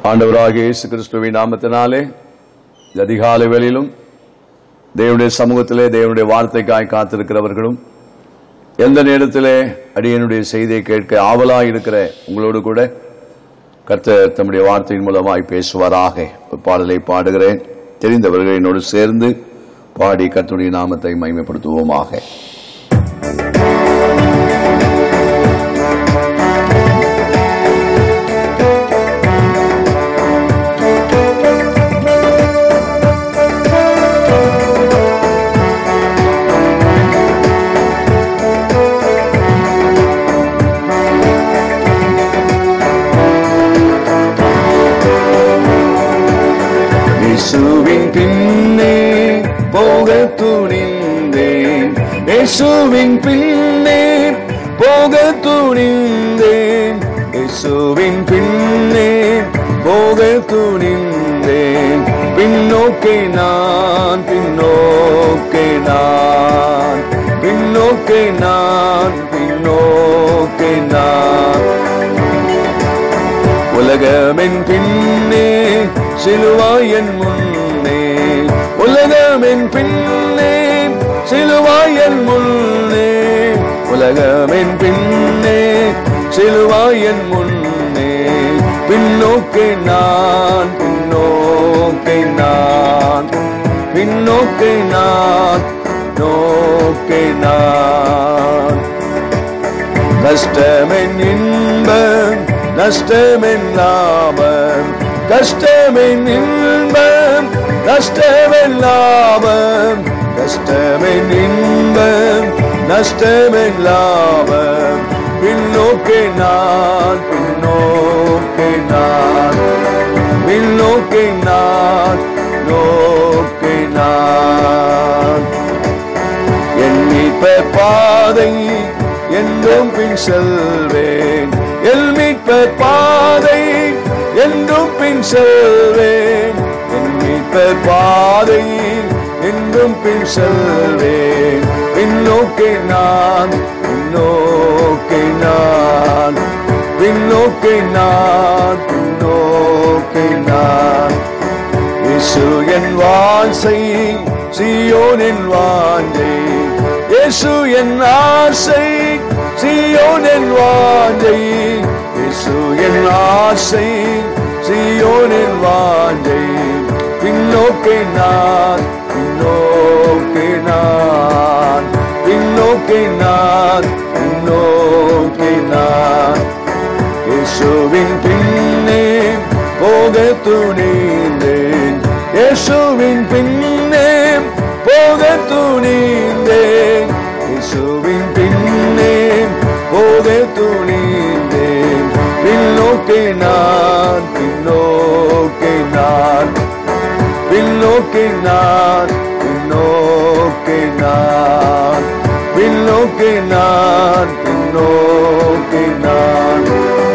ஆண்டவராகிய இயேசு கிறிஸ்துவின் நாமத்தினாலே இந்த அதிகாலை வேளையிலும் தேவனுடைய சமூகத்திலே தேவனுடைய வார்த்தைக்காய் காத்திருக்கிறவர்களும் எந்த நேரத்திலே அடியனுடைய செய்தியை கேட்க ஆவலாய் இருக்கிற உங்களோடு கூட கர்த்தர் தம்முடைய வார்த்தையின் மூலமாய் பேசுவாராக ஒரு பாடலை பாடுகிறேன் தெரிந்தவர்கள் என்னோடு சேர்ந்து பாடி கர்த்தருடைய நாமத்தை மகிமைப்படுத்துவோமாக இயேசுவின் பின்னே போக துணிந்தேன் இயேசுவின் பின்னே போக துணிந்தேன் இயேசுவின் பின்னே போக துணிந்தேன் பின்னோக்கே நான் பின்னோக்கே நான் பின்னோக்கே நான் பின்னோக்கே நான் உலகமென் பின்னே சிலுவாயன் முன்னே உலகமென் பின்னே சிலுவாயன் முன்னே உலகமென் பின்னே சிலுவாயன் முன்னே பின்னோக்கே நான் பின்னோக்கே நான் பின்னோக்கே நான் நோக்கே நான் கஷ்டமென் இன்பம் நஷ்டமென் லாபம் கஷ்டமென் இன்பம் நஷ்டமென் லாபம் கஷ்டமென் இன்பம் நஷ்டமென் லாபம் பின்னோக்கே நான் பின்னோக்கே நான் பின்னோக்கே நான் நோக்கே நான் என் மீட்பர் பாதை என்றும் பின் செல்வேன் எல் மீட்பர் பாதை என்றும் பின் செல்வேன் என் மீட்பர் பாதை என்றும் பின் செல்வேன் பின்னோக்கே நான் பின்னோக்கே நான் பின்னோக்கே நான் பின்னோக்கே நான் இயேசு என் வாஞ்சை சியோனின் வாஞ்சை இயேசு என் ஆசை சியோனின் வாஞ்சை இயேசு என் ஆசை சியோனின் வாஞ்சை பின்னோக்கே நான் பின்னோக்கே நான் பின்னோக்கே நான் பின்னோக்கே நான் இயேசுவின் பின்னே போக துணிந்தேன் இயேசுவின் பின்னே போக துணிந்தேன் இயேசுவின் பின்னே போக துணிந்தேன் பின்னோக்கே நான் பின்னோக்கே நான் பின்னோக்கே நான் பின்னோக்கே நான் பின்னோக்கே நான் பின்னோக்கே நான்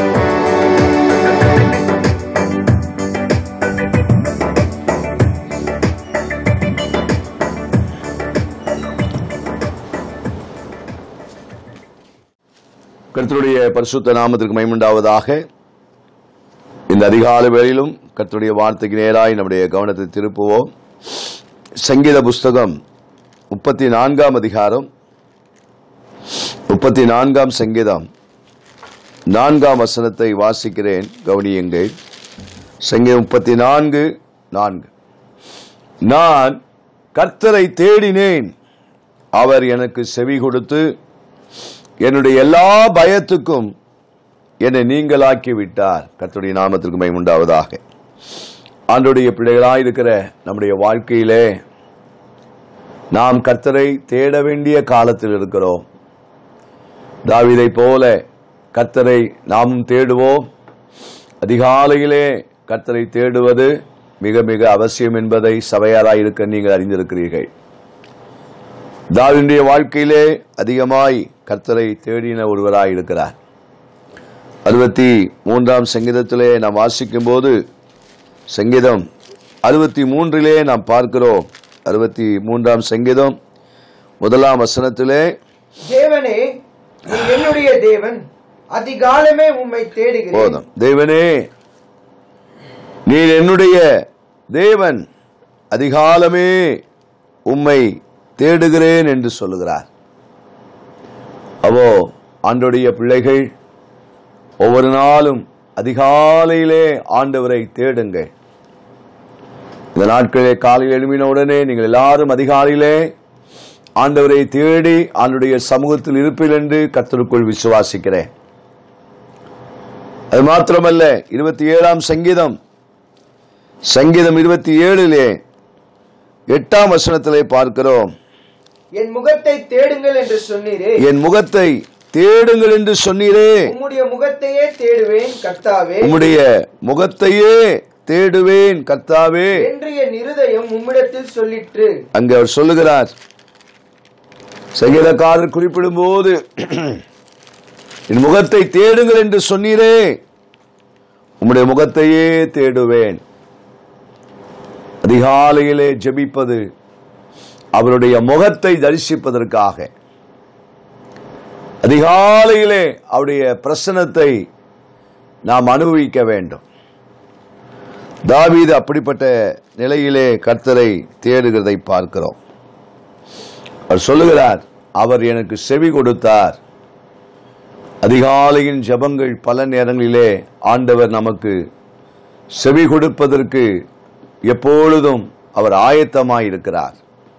கர்த்தருடைய பரிசுத்த நாமத்திற்கு மைமுண்டாவதாக இந்த அதிகால வேளையிலும் கர்த்தருடைய வார்த்தைக்கு நேராய் நம்முடைய கவனத்தை திருப்புவோம் சங்கீத புஸ்தகம் முப்பத்தி நான்காம் அதிகாரம் முப்பத்தி நான்காம் சங்கீதம் நான்காம் வசனத்தை வாசிக்கிறேன் கவனியுங்கள் சங்கீதம் முப்பத்தி நான்கு நான்கு நான் கர்த்தரை தேடினேன் அவர் எனக்கு செவி கொடுத்து என்னுடைய எல்லா பயத்துக்கும் என்னை நீங்களாக்கி விட்டார் கர்த்தருடைய நாமத்திற்கு மைமுண்டாவதாக ஆண்டுடைய பிள்ளைகளாயிருக்கிற நம்முடைய வாழ்க்கையிலே நாம் கர்த்தரை தேட வேண்டிய காலத்தில் இருக்கிறோம் தாவிதை போல கர்த்தரை நாமும் தேடுவோம் அதிகாலையிலே கர்த்தரை தேடுவது மிக மிக அவசியம் என்பதை சபையாராயிருக்க நீங்கள் அறிந்திருக்கிறீர்கள் தாவினுடைய வாழ்க்கையிலே அதிகமாய் கர்த்தரை தேடின ஒருவராய் இருக்கிறார் அறுபத்தி மூன்றாம் சங்கீதத்திலே நாம் வாசிக்கும் போது சங்கீதம் அறுபத்தி மூன்றிலே நாம் பார்க்கிறோம் அறுபத்தி மூன்றாம் சங்கீதம் முதலாம் வசனத்திலே தேவனே நீ என்னுடைய தேவன் அதிகாலமே உம்மை தேடுகிறேன் போதும் தேவனே நீர் என்னுடைய தேவன் அதிகாலமே உம்மை தேடுகிறேன் என்று சொல்லுகிறார் அவோ ஆண்டுடைய பிள்ளைகள் ஒவ்வொரு நாளும் அதிகாலையிலே ஆண்டவரை தேடுங்கள் இந்த நாட்களிலே காலையில் எழும்பின உடனே நீங்கள் எல்லாரும் அதிகாலையிலே ஆண்டவரை தேடி ஆண்டுடைய சமூகத்தில் இருப்பீர்கள் என்று கர்த்தருக்குள் விசுவாசிக்கிறேன் அது மாத்திரமல்ல இருபத்தி ஏழாம் சங்கீதம் சங்கீதம் இருபத்தி ஏழிலே எட்டாம் வசனத்திலே பார்க்கிறோம் என் முகத்தை தேடுங்கள் என்று சொன்னீரே என் முகத்தை தேடுங்கள் என்று சொன்னீரே உம்முடைய முகத்தையே தேடுவேன் கர்த்தாவே உம்முடைய முகத்தையே தேடுவேன் கர்த்தாவே என்று என் இருதயம் உம்மிடத்தில் சொல்லிற்று அங்கே அவர் சொல்லுகிறார் சங்கீதக்காரர் குறிப்பிடும் போது என் முகத்தை தேடுங்கள் என்று சொன்னீரே உம்முடைய முகத்தையே தேடுவேன் அதிகாலையிலே ஜெபிப்பது அவருடைய முகத்தை தரிசிப்பதற்காக அதிகாலையிலே அவருடைய பிரசனத்தை நாம் அனுபவிக்க வேண்டும் தாவீது அப்படிப்பட்ட நிலையிலே கர்த்தரை தேடுகிறதை பார்க்கிறோம் அவர் சொல்லுகிறார் அவர் எனக்கு செவி கொடுத்தார் அதிகாலையின் ஜெபங்கள் பல நேரங்களிலே ஆண்டவர் நமக்கு செவி கொடுப்பதற்கு எப்பொழுதும் அவர் ஆயத்தமாய் இருக்கிறார்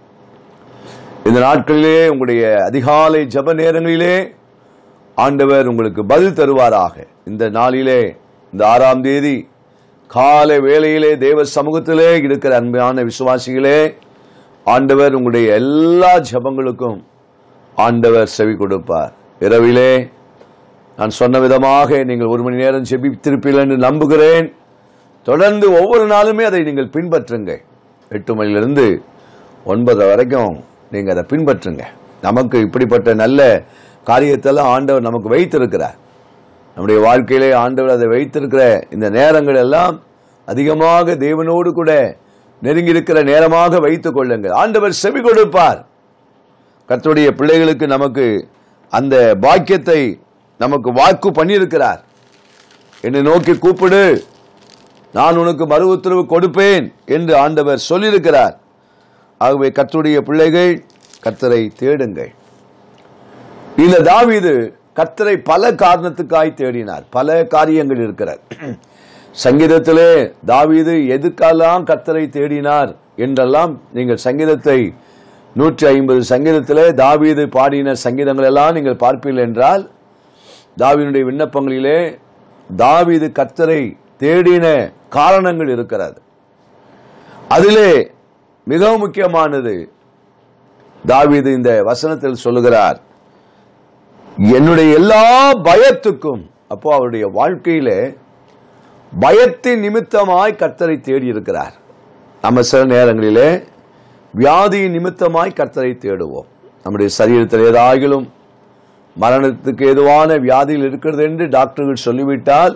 இந்த நாட்களிலே உங்களுடைய அதிகாலை ஜெப நேரங்களிலே ஆண்டவர் உங்களுக்கு பதில் தருவாராக இந்த நாளிலே இந்த ஆறாம் தேதி காலை வேளையிலே தேவ சமூகத்திலே இருக்கிற அன்பான விசுவாசிகளே ஆண்டவர் உங்களுடைய எல்லா ஜெபங்களுக்கும் ஆண்டவர் செவி கொடுப்பார் இரவிலே நான் சொன்ன விதமாக நீங்கள் ஒரு மணி நேரம் ஜெபித்திருப்பீர்கள் என்று நம்புகிறேன் தொடர்ந்து ஒவ்வொரு நாளுமே அதை நீங்கள் பின்பற்றுங்க எட்டு மணிலிருந்து ஒன்பது வரைக்கும் நீங்கள் அதை பின்பற்றுங்க நமக்கு இப்படிப்பட்ட நல்ல காரியத்தெல்லாம் ஆண்டவர் நமக்கு வைத்திருக்கிறார் நம்முடைய வாழ்க்கையிலே ஆண்டவர் அதை வைத்திருக்கிற இந்த நேரங்கள் எல்லாம் அதிகமாக தேவனோடு கூட நெருங்கி இருக்கிற நேரமாக வைத்துக் கொள்ளுங்கள் ஆண்டவர் செவி கொடுப்பார் கர்த்தருடைய பிள்ளைகளுக்கு நமக்கு அந்த பாக்கியத்தை நமக்கு வாக்கு பண்ணியிருக்கிறார் என்னை நோக்கி கூப்பிடு நான் உனக்கு மறு உத்தரவு கொடுப்பேன் என்று ஆண்டவர் சொல்லியிருக்கிறார் ஆகவே கர்த்தருடைய பிள்ளைகள் கர்த்தரை தேடுங்கள் இந்த தாவீது கர்த்தரை பல காரணத்துக்காய் தேடினார் பல காரியங்கள் இருக்கிறது சங்கீதத்திலே தாவீது எதுக்கெல்லாம் கர்த்தரை தேடினார் என்றெல்லாம் நீங்கள் சங்கீதத்தை நூற்றி ஐம்பது சங்கீதத்திலே தாவீது பாடின சங்கீதங்கள் எல்லாம் நீங்கள் பார்ப்பீர்கள் என்றால் தாவீதுடைய விண்ணப்பங்களிலே தாவீது கர்த்தரை தேடின காரணங்கள் இருக்கிறது அதிலே மிகவும் முக்கியமானது தாவீது இந்த வசனத்தில் சொல்லுகிறார் என்னுடைய எல்லா பயத்துக்கும் அப்போ அவருடைய வாழ்க்கையிலே பயத்தின் நிமித்தமாய் கர்த்தரை தேடி இருக்கிறார் நம்ம சில நேரங்களிலே வியாதியின் நிமித்தமாய் கர்த்தரை தேடுவோம் நம்முடைய சரீரத்தில் ஏதாகிலும் மரணத்துக்கு ஏதுவான வியாதியில் இருக்கிறது என்று டாக்டர்கள் சொல்லிவிட்டால்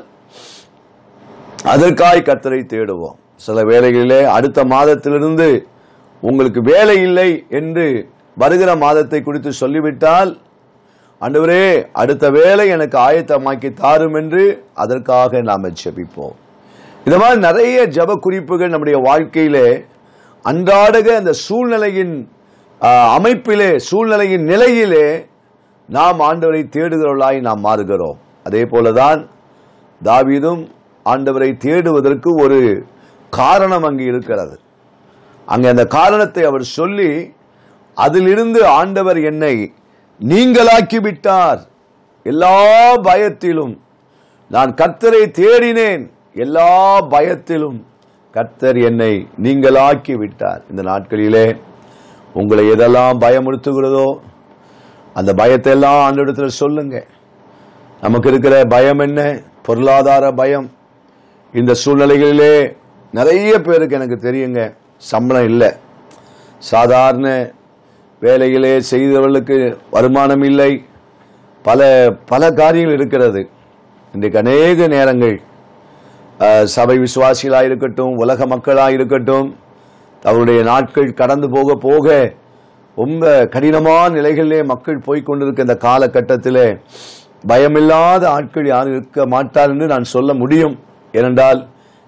அதற்காய் கர்த்தரை தேடுவோம் சில வேளைகளிலே அடுத்த மாதத்திலிருந்து உங்களுக்கு வேலை இல்லை என்று வருகிற மாதத்தை குறித்து சொல்லிவிட்டால் ஆண்டவரே அடுத்த வேலை எனக்கு ஆயத்தமாக்கி தாரும் என்று அதற்காக நாம் ஜெபிப்போம் இந்த மாதிரி நிறைய ஜெப குறிப்புகள் நம்முடைய வாழ்க்கையிலே அன்றாடக அந்த சூழ்நிலையின் ஆ, அமைப்பிலே சூழ்நிலையின் நிலையிலே நாம் ஆண்டவரை தேடுகிறவர்களாய் நாம் மாறுகிறோம் அதே போலதான் தாவீதும் ஆண்டவரை தேடுவதற்கு ஒரு காரணம் அங்கு இருக்கிறது அங்கே அந்த காரணத்தை அவர் சொல்லி அதிலிருந்து ஆண்டவர் என்னை நீங்களாக்கி விட்டார் எல்லா பயத்திலும் நான் கர்த்தரை தேடினேன் எல்லா பயத்திலும் கர்த்தர் என்னை நீங்களாக்கி விட்டார் இந்த நாட்களிலே உங்களை எதெல்லாம் பயமுறுத்துகிறதோ அந்த பயத்தை எல்லாம் ஆண்டவரிடத்தில் சொல்லுங்க நமக்கு இருக்கிற பயம் என்ன பொருளாதார பயம் இந்த சூழ்நிலைகளிலே நிறைய பேருக்கு எனக்கு தெரியுங்க சம்பளம் இல்லை சாதாரண வேலைகளே செய்தவர்களுக்கு வருமானம் இல்லை பல பல காரியங்கள் இருக்கிறது இன்றைக்கு அநேக நேரங்கள் அஹ், சபை விசுவாசிகளாக இருக்கட்டும் உலக மக்களாக இருக்கட்டும் அவருடைய நாட்கள் கடந்து போக போக ரொம்ப கடினமான நிலைகளிலே மக்கள் போய்க் கொண்டிருக்க இந்த காலகட்டத்திலே பயமில்லாத ஆட்கள் யாரும் இருக்க மாட்டார் என்று நான் சொல்ல முடியும் ஏனென்றால்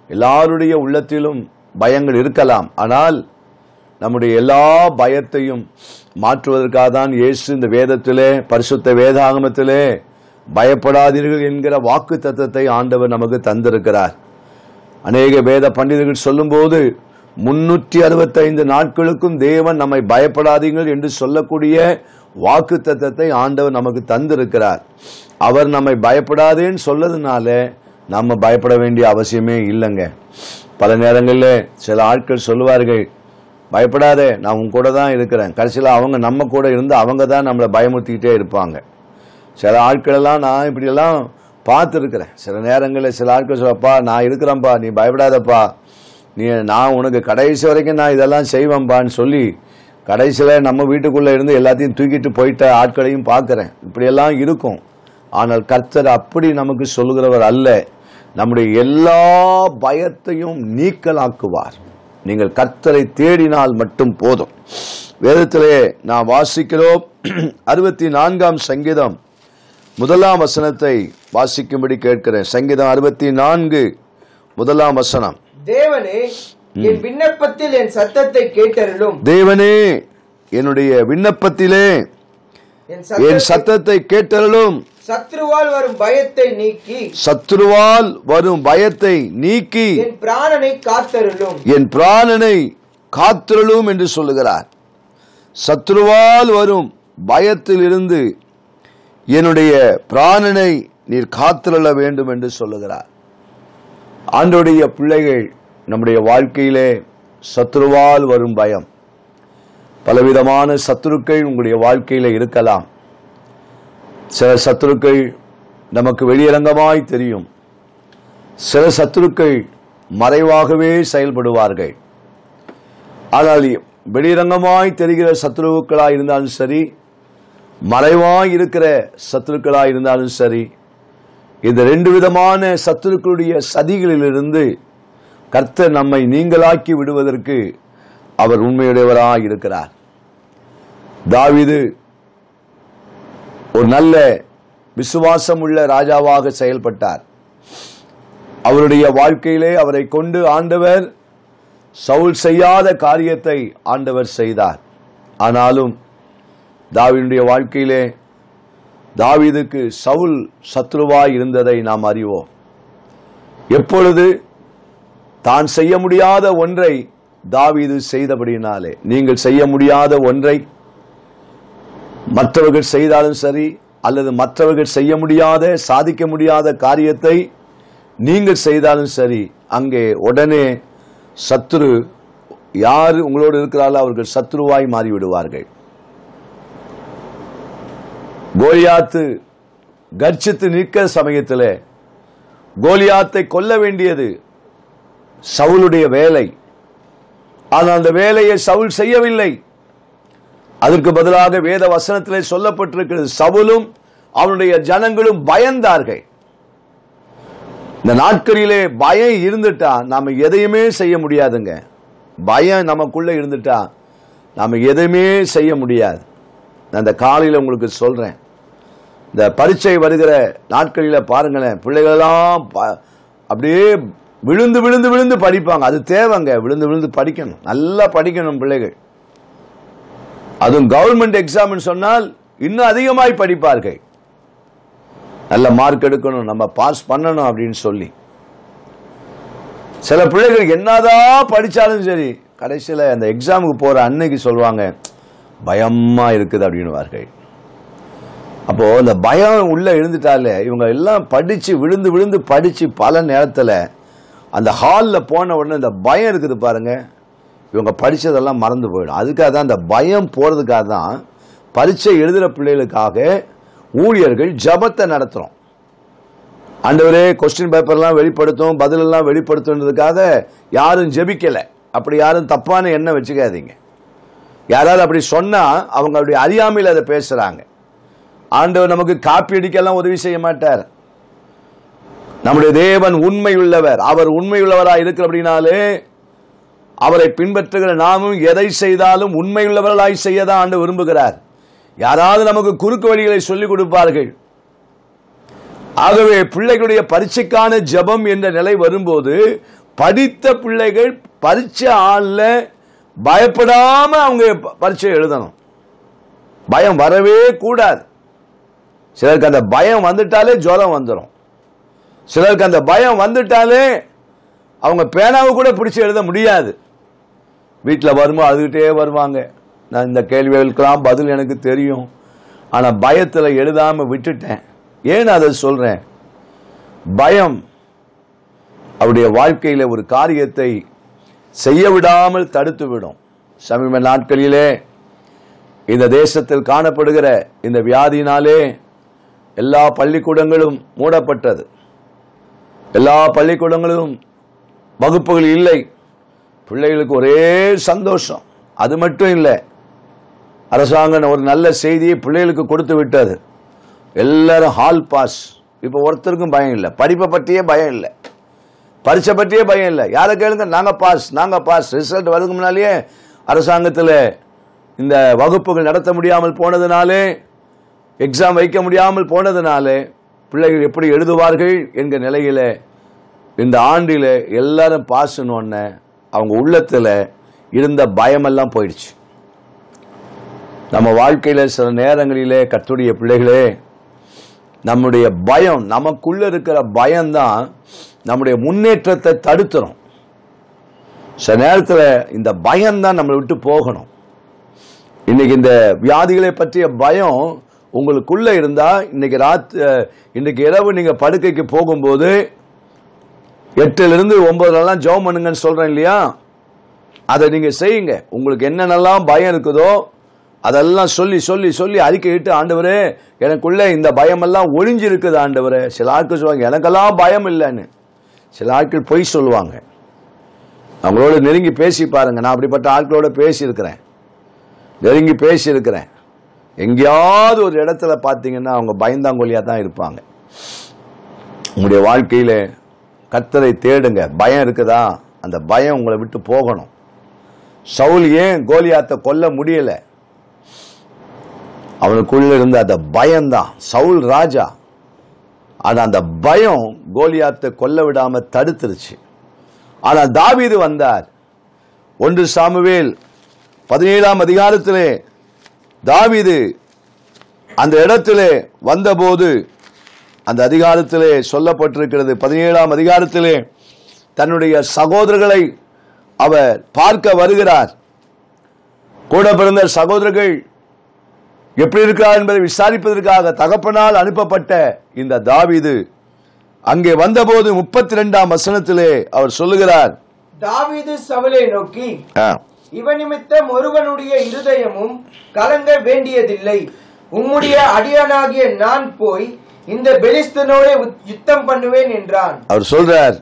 எல்லாருடைய உள்ளத்திலும் பயங்கள் இருக்கலாம் ஆனால் நம்முடைய எல்லா பயத்தையும் மாற்றுவதற்காக தான் இயேசு இந்த வேதத்திலே பரிசுத்த வேதாகமத்திலே பயப்படாதீர்கள் என்கிற வாக்கு தத்தத்தை ஆண்டவர் நமக்கு தந்திருக்கிறார் அநேக வேத பண்டிதர்கள் சொல்லும்போது முன்னூற்றி அறுபத்தைந்து நாட்களுக்கும் தேவன் நம்மை பயப்படாதீங்கள் என்று சொல்லக்கூடிய வாக்கு தத்தத்தை ஆண்டவர் நமக்கு தந்திருக்கிறார் அவர் நம்மை பயப்படாதேன்னு சொல்லதுனால நம்ம பயப்பட வேண்டிய அவசியமே இல்லைங்க பல நேரங்களில் சில ஆட்கள் சொல்லுவார்கள் பயப்படாதே நான் உன் கூட தான் இருக்கிறேன் கடைசியில் அவங்க நம்ம கூட இருந்து அவங்க தான் நம்மளை பயமுறுத்திக்கிட்டே இருப்பாங்க சில ஆட்களெல்லாம் நான் இப்படியெல்லாம் பார்த்துருக்குறேன் சில நேரங்களில் சில ஆட்கள் சொல்லப்பா நான் இருக்கிறேன்ப்பா நீ பயப்படாதப்பா நீ நான் உனக்கு கடைசி வரைக்கும் நான் இதெல்லாம் செய்வேன்ப்பான்னு சொல்லி கடைசியில் நம்ம வீட்டுக்குள்ளே இருந்து எல்லாத்தையும் தூக்கிட்டு போயிட்ட ஆட்களையும் பார்க்குறேன் இப்படியெல்லாம் இருக்கும் ஆனால் கர்த்தர் அப்படி நமக்கு சொல்லுகிறவர் அல்ல நம்முடைய எல்லா பயத்தையும் நீக்கலாக்குவார் நீங்கள் கர்த்தரை தேடினால் மட்டும் போதும் வேதத்திலே நான் வாசிக்கிறோம் அறுபத்தி நான்காம் சங்கீதம் முதலாம் வசனத்தை வாசிக்கும்படி கேட்கிறேன் சங்கீதம் அறுபத்தி நான்கு முதலாம் வசனம் தேவனே என் விண்ணப்பத்தில் என் சத்தத்தை கேட்டருளும் தேவனே என்னுடைய விண்ணப்பத்திலே என் என் சத்தத்தை சத்தத்தை கேட்டருளும் சத்ருவால் வரும் பயத்தை நீக்கி சத்துருவால் வரும் பயத்தை நீக்கி என் பிராணனை காத்தருளும் என் பிராணனை காத்திரளும் என்று சொல்லுகிறார் சத்ருவால் வரும் பயத்திலிருந்து என்னுடைய பிராணனை நீர் காத்திரள வேண்டும் என்று சொல்லுகிறார் ஆண்டோடைய பிள்ளைகள் நம்முடைய வாழ்க்கையிலே சத்ருவால் வரும் பயம் பலவிதமான சத்துருக்கள் உங்களுடைய வாழ்க்கையில இருக்கலாம் சில சத்துருக்கள் நமக்கு வெளியரங்கமாய் தெரியும் சில சத்துருக்கள் மறைவாகவே செயல்படுவார்கள் ஆனால் வெளிரங்கமாய் தெரிகிற சத்துருக்களாய் இருந்தாலும் சரி மறைவாய் இருக்கிற சத்துருக்களாய் இருந்தாலும் சரி இந்த ரெண்டு விதமான சத்துருக்களுடைய சதிகளிலிருந்து கர்த்தர் நம்மை நீங்களாக்கி விடுவதற்கு அவர் உண்மையுடையவராய் இருக்கிறார் தாவீது ஒரு நல்ல விசுவாசம் உள்ள ராஜாவாக செயல்பட்டார் அவருடைய வாழ்க்கையிலே அவரை கொண்டு ஆண்டவர் சவுல் செய்யாத காரியத்தை ஆண்டவர் செய்தார் ஆனாலும் தாவீதுடைய வாழ்க்கையிலே தாவீதுக்கு சவுல் சத்ருவாய் இருந்ததை நாம் அறிவோம் எப்பொழுது தான் செய்ய முடியாத ஒன்றை தாவீது செய்தபடியினாலே நீங்கள் செய்ய முடியாத ஒன்றை மற்றவர்கள் செய்தாலும் சரி அல்லது மற்றவர்கள் செய்ய முடியாத சாதிக்க முடியாத காரியத்தை நீங்கள் செய்தாலும் சரி அங்கே உடனே சத்துரு யார் உங்களோடு இருக்கிறார்களோ அவர்கள் சத்ருவாய் மாறிவிடுவார்கள் கோலியாத்து கர்ஜித்து நிற்கிற சமயத்தில் கோலியாத்தை கொல்ல வேண்டியது சவுலுடைய வேலை ஆனால் அந்த வேலையை சவுல் செய்யவில்லை அதற்கு பதிலாக வேத வசனத்திலே சொல்லப்பட்டிருக்கிறது சவுலும் அவனுடைய ஜனங்களும் பயந்தார்கள் இந்த நாட்களிலே பயம் இருந்துட்டா நாம எதையுமே செய்ய முடியாதுங்க பயம் நமக்குள்ள இருந்துட்டா நாம எதையுமே செய்ய முடியாது நான் இந்த காலையில் உங்களுக்கு சொல்றேன் இந்த பரீட்சை வருகிற நாட்களில் பாருங்களேன் பிள்ளைகளெல்லாம் ப- அப்படியே விழுந்து விழுந்து விழுந்து படிப்பாங்க அது தேவைங்க விழுந்து விழுந்து படிக்கணும் நல்லா படிக்கணும் பிள்ளைகள் அதுவும் கவர்மெண்ட் எக்ஸாம்னு சொன்னால் இன்னும் அதிகமாய் படிப்பார்கள் நல்ல மார்க் எடுக்கணும் நம்ம பாஸ் பண்ணணும் அப்படின்னு சொல்லி சில பிள்ளைகள் என்னதான் படிச்சாலும் சரி கடைசியில் அந்த எக்ஸாமுக்கு போற அன்னைக்கு சொல்லுவாங்க பயமா இருக்குது அப்படின்னுவார்கள் அப்போ இந்த பயம் உள்ள எழுந்துட்டாலே இவங்க எல்லாம் படிச்சு விழுந்து விழுந்து படிச்சு பல நேரத்துல அந்த ஹாலில் போன உடனே இந்த பயம் இருக்குது பாருங்க இவங்க படிச்சதெல்லாம் மறந்து போயிடும் அதுக்காக தான் அந்த பயம் போறதுக்காக தான் பரீட்சை எழுதுற பிள்ளைகளுக்காக ஊழியர்கள் ஜபத்தை நடத்துறோம் ஆண்டவரே கொஸ்டின் பேப்பர்லாம் வெளிப்படுத்தும் பதிலெல்லாம் வெளிப்படுத்துன்றதுக்காக யாரும் ஜெபிக்கல அப்படி யாரும் தப்பான எண்ணம் வச்சுக்காதீங்க யாராவது அப்படி சொன்னா அவங்களுடைய அறியாமையில் அதை பேசுறாங்க ஆண்டவர் நமக்கு காப்பி அடிக்கலாம் உதவி செய்ய மாட்டார் நம்முடைய தேவன் உண்மை உள்ளவர் அவர் உண்மை உள்ளவராக இருக்கிறபடினாலே அவரை பின்பற்றுகிற நாமும் எதை செய்தாலும் உண்மை உள்ளவர்களாய் செய்யதான் ஆண்டு விரும்புகிறார் யாராவது நமக்கு குறுக்கு வழிகளை சொல்லிக் கொடுப்பார்கள் ஆகவே பிள்ளைகளுடைய பரீட்சைக்கான ஜெபம் என்ற நிலை வரும்போது படித்த பிள்ளைகள் பரீட்சை ஆள்ல பயப்படாம அவங்க ப- பரீட்சை எழுதணும் பயம் வரவே கூடாது சிலருக்கு அந்த பயம் வந்துட்டாலே ஜுரம் வந்துடும் சிலருக்கு அந்த பயம் வந்துட்டாலே அவங்க பேனாவை கூட பிடிச்சு எழுத முடியாது வீட்டில் வரும்போது அழுதுகிட்டே வருவாங்க நான் இந்த கேள்விகளுக்கெல்லாம் பதில் எனக்கு தெரியும் ஆனால் பயத்தில் எழுதாமல் விட்டுட்டேன் ஏன் அதை சொல்கிறேன் பயம் அவருடைய வாழ்க்கையில் ஒரு காரியத்தை செய்ய விடாமல் தடுத்து விடும் சமீப நாட்களிலே இந்த தேசத்தில் காணப்படுகிற இந்த வியாதியினாலே எல்லா பள்ளிக்கூடங்களும் மூடப்பட்டது எல்லா பள்ளிக்கூடங்களிலும் வகுப்புகள் இல்லை பிள்ளைகளுக்கு ஒரே சந்தோஷம் அது மட்டும் இல்லை அரசாங்கம் ஒரு நல்ல செய்தியை பிள்ளைகளுக்கு கொடுத்து விட்டது எல்லாரும் ஹால் பாஸ் இப்போ ஒருத்தருக்கும் பயம் இல்லை படிப்பை பற்றியே பயம் இல்லை பரீட்சை பற்றியே பயம் இல்லை யாரை கேளுங்க நாங்க பாஸ் நாங்க பாஸ் ரிசல்ட் வரதுக்கு முன்னாலேயே அரசாங்கத்தில் இந்த வகுப்புகள் நடத்த முடியாமல் போனதுனாலே எக்ஸாம் வைக்க முடியாமல் போனதுனாலே பிள்ளைகள் எப்படி எழுதுவார்கள் என்கிற நிலையில இந்த ஆண்டில் எல்லாரும் பாஸ்ன்னு ஒன்று அவங்க உள்ளத்தில் இருந்த பயமெல்லாம் போயிடுச்சு நம்ம வாழ்க்கையில சில நேரங்களிலே கத்துடைய பிள்ளைகளே நம்முடைய பயம் நமக்குள்ள இருக்கிற பயம்தான் நம்முடைய முன்னேற்றத்தை தடுத்துரும் சில நேரத்தில் இந்த பயம்தான் நம்மளை விட்டு போகணும் இன்னைக்கு இந்த வியாதிகளை பற்றிய பயம் உங்களுக்குள்ள இருந்தா இன்னைக்கு ராத் இன்னைக்கு இரவு நீங்க படுக்கைக்கு போகும்போது எட்டுல இருந்து ஒன்பதுலலாம் ஜெபம் பண்ணுங்கன்னு சொல்றேன் இல்லையா அதை நீங்க செய்யுங்க உங்களுக்கு என்னென்னலாம் பயம் இருக்குதோ அதெல்லாம் சொல்லி சொல்லி சொல்லி அறிக்கையிட்டு ஆண்டவரே எனக்குள்ள இந்த பயமெல்லாம் ஒளிஞ்சு இருக்குது ஆண்டவரே சில ஆட்கள் சொல்லுவாங்க எனக்கெல்லாம் பயம் இல்லைன்னு சில ஆட்கள் பொய் சொல்லுவாங்க அவங்களோட நெருங்கி பேசி பாருங்க நான் அப்படிப்பட்ட ஆட்களோட பேசியிருக்கிறேன் நெருங்கி பேசியிருக்கிறேன் எங்கேயாவது ஒரு இடத்துல பார்த்தீங்கன்னா அவங்க பயந்தாங்கொல்லியா தான் இருப்பாங்க உங்களுடைய வாழ்க்கையில கத்தரை தேடுங்க பயம் இருக்குதா அந்த பயம் உங்களை விட்டு போகணும் சவுல் ஏன் கோலியாத்தை கொல்ல முடியல அவனுக்குள்ள இருந்த அந்த பயம்தான் சவுல் ராஜா ஆனா அந்த பயம் கோலியாத்தை கொல்ல விடாம தடுத்துருச்சு ஆனா தாவீது வந்தார் ஒன்று சாமுவேல் பதினேழாம் அதிகாரத்திலே தாவீது அந்த இடத்திலே வந்தபோது அந்த அதிகாரத்திலே சொல்லப்பட்டிருக்கிறது பதினேழாம் அதிகாரத்திலே தன்னுடைய சகோதரர்களை அவர் பார்க்க வருகிறார் கூட பிறந்த சகோதரர்கள் எப்படி இருக்கிறார் என்பதை விசாரிப்பதற்காக தகப்பனால் அனுப்பப்பட்ட இந்த தாவீது அங்கே வந்தபோது முப்பத்தி ரெண்டாம் வசனத்திலே அவர் சொல்லுகிறார் தாவீது சவுலை நோக்கி ஆ, இவன் நிமித்தம் ஒருவனுடைய இருதயமும் கலங்க வேண்டியதில்லை உம்முடைய அடியானாகிய நான் போய் இந்த பெலிஸ்தனோட யுத்தம் பண்ணுவேன் என்றான் அவர் சொல்றார்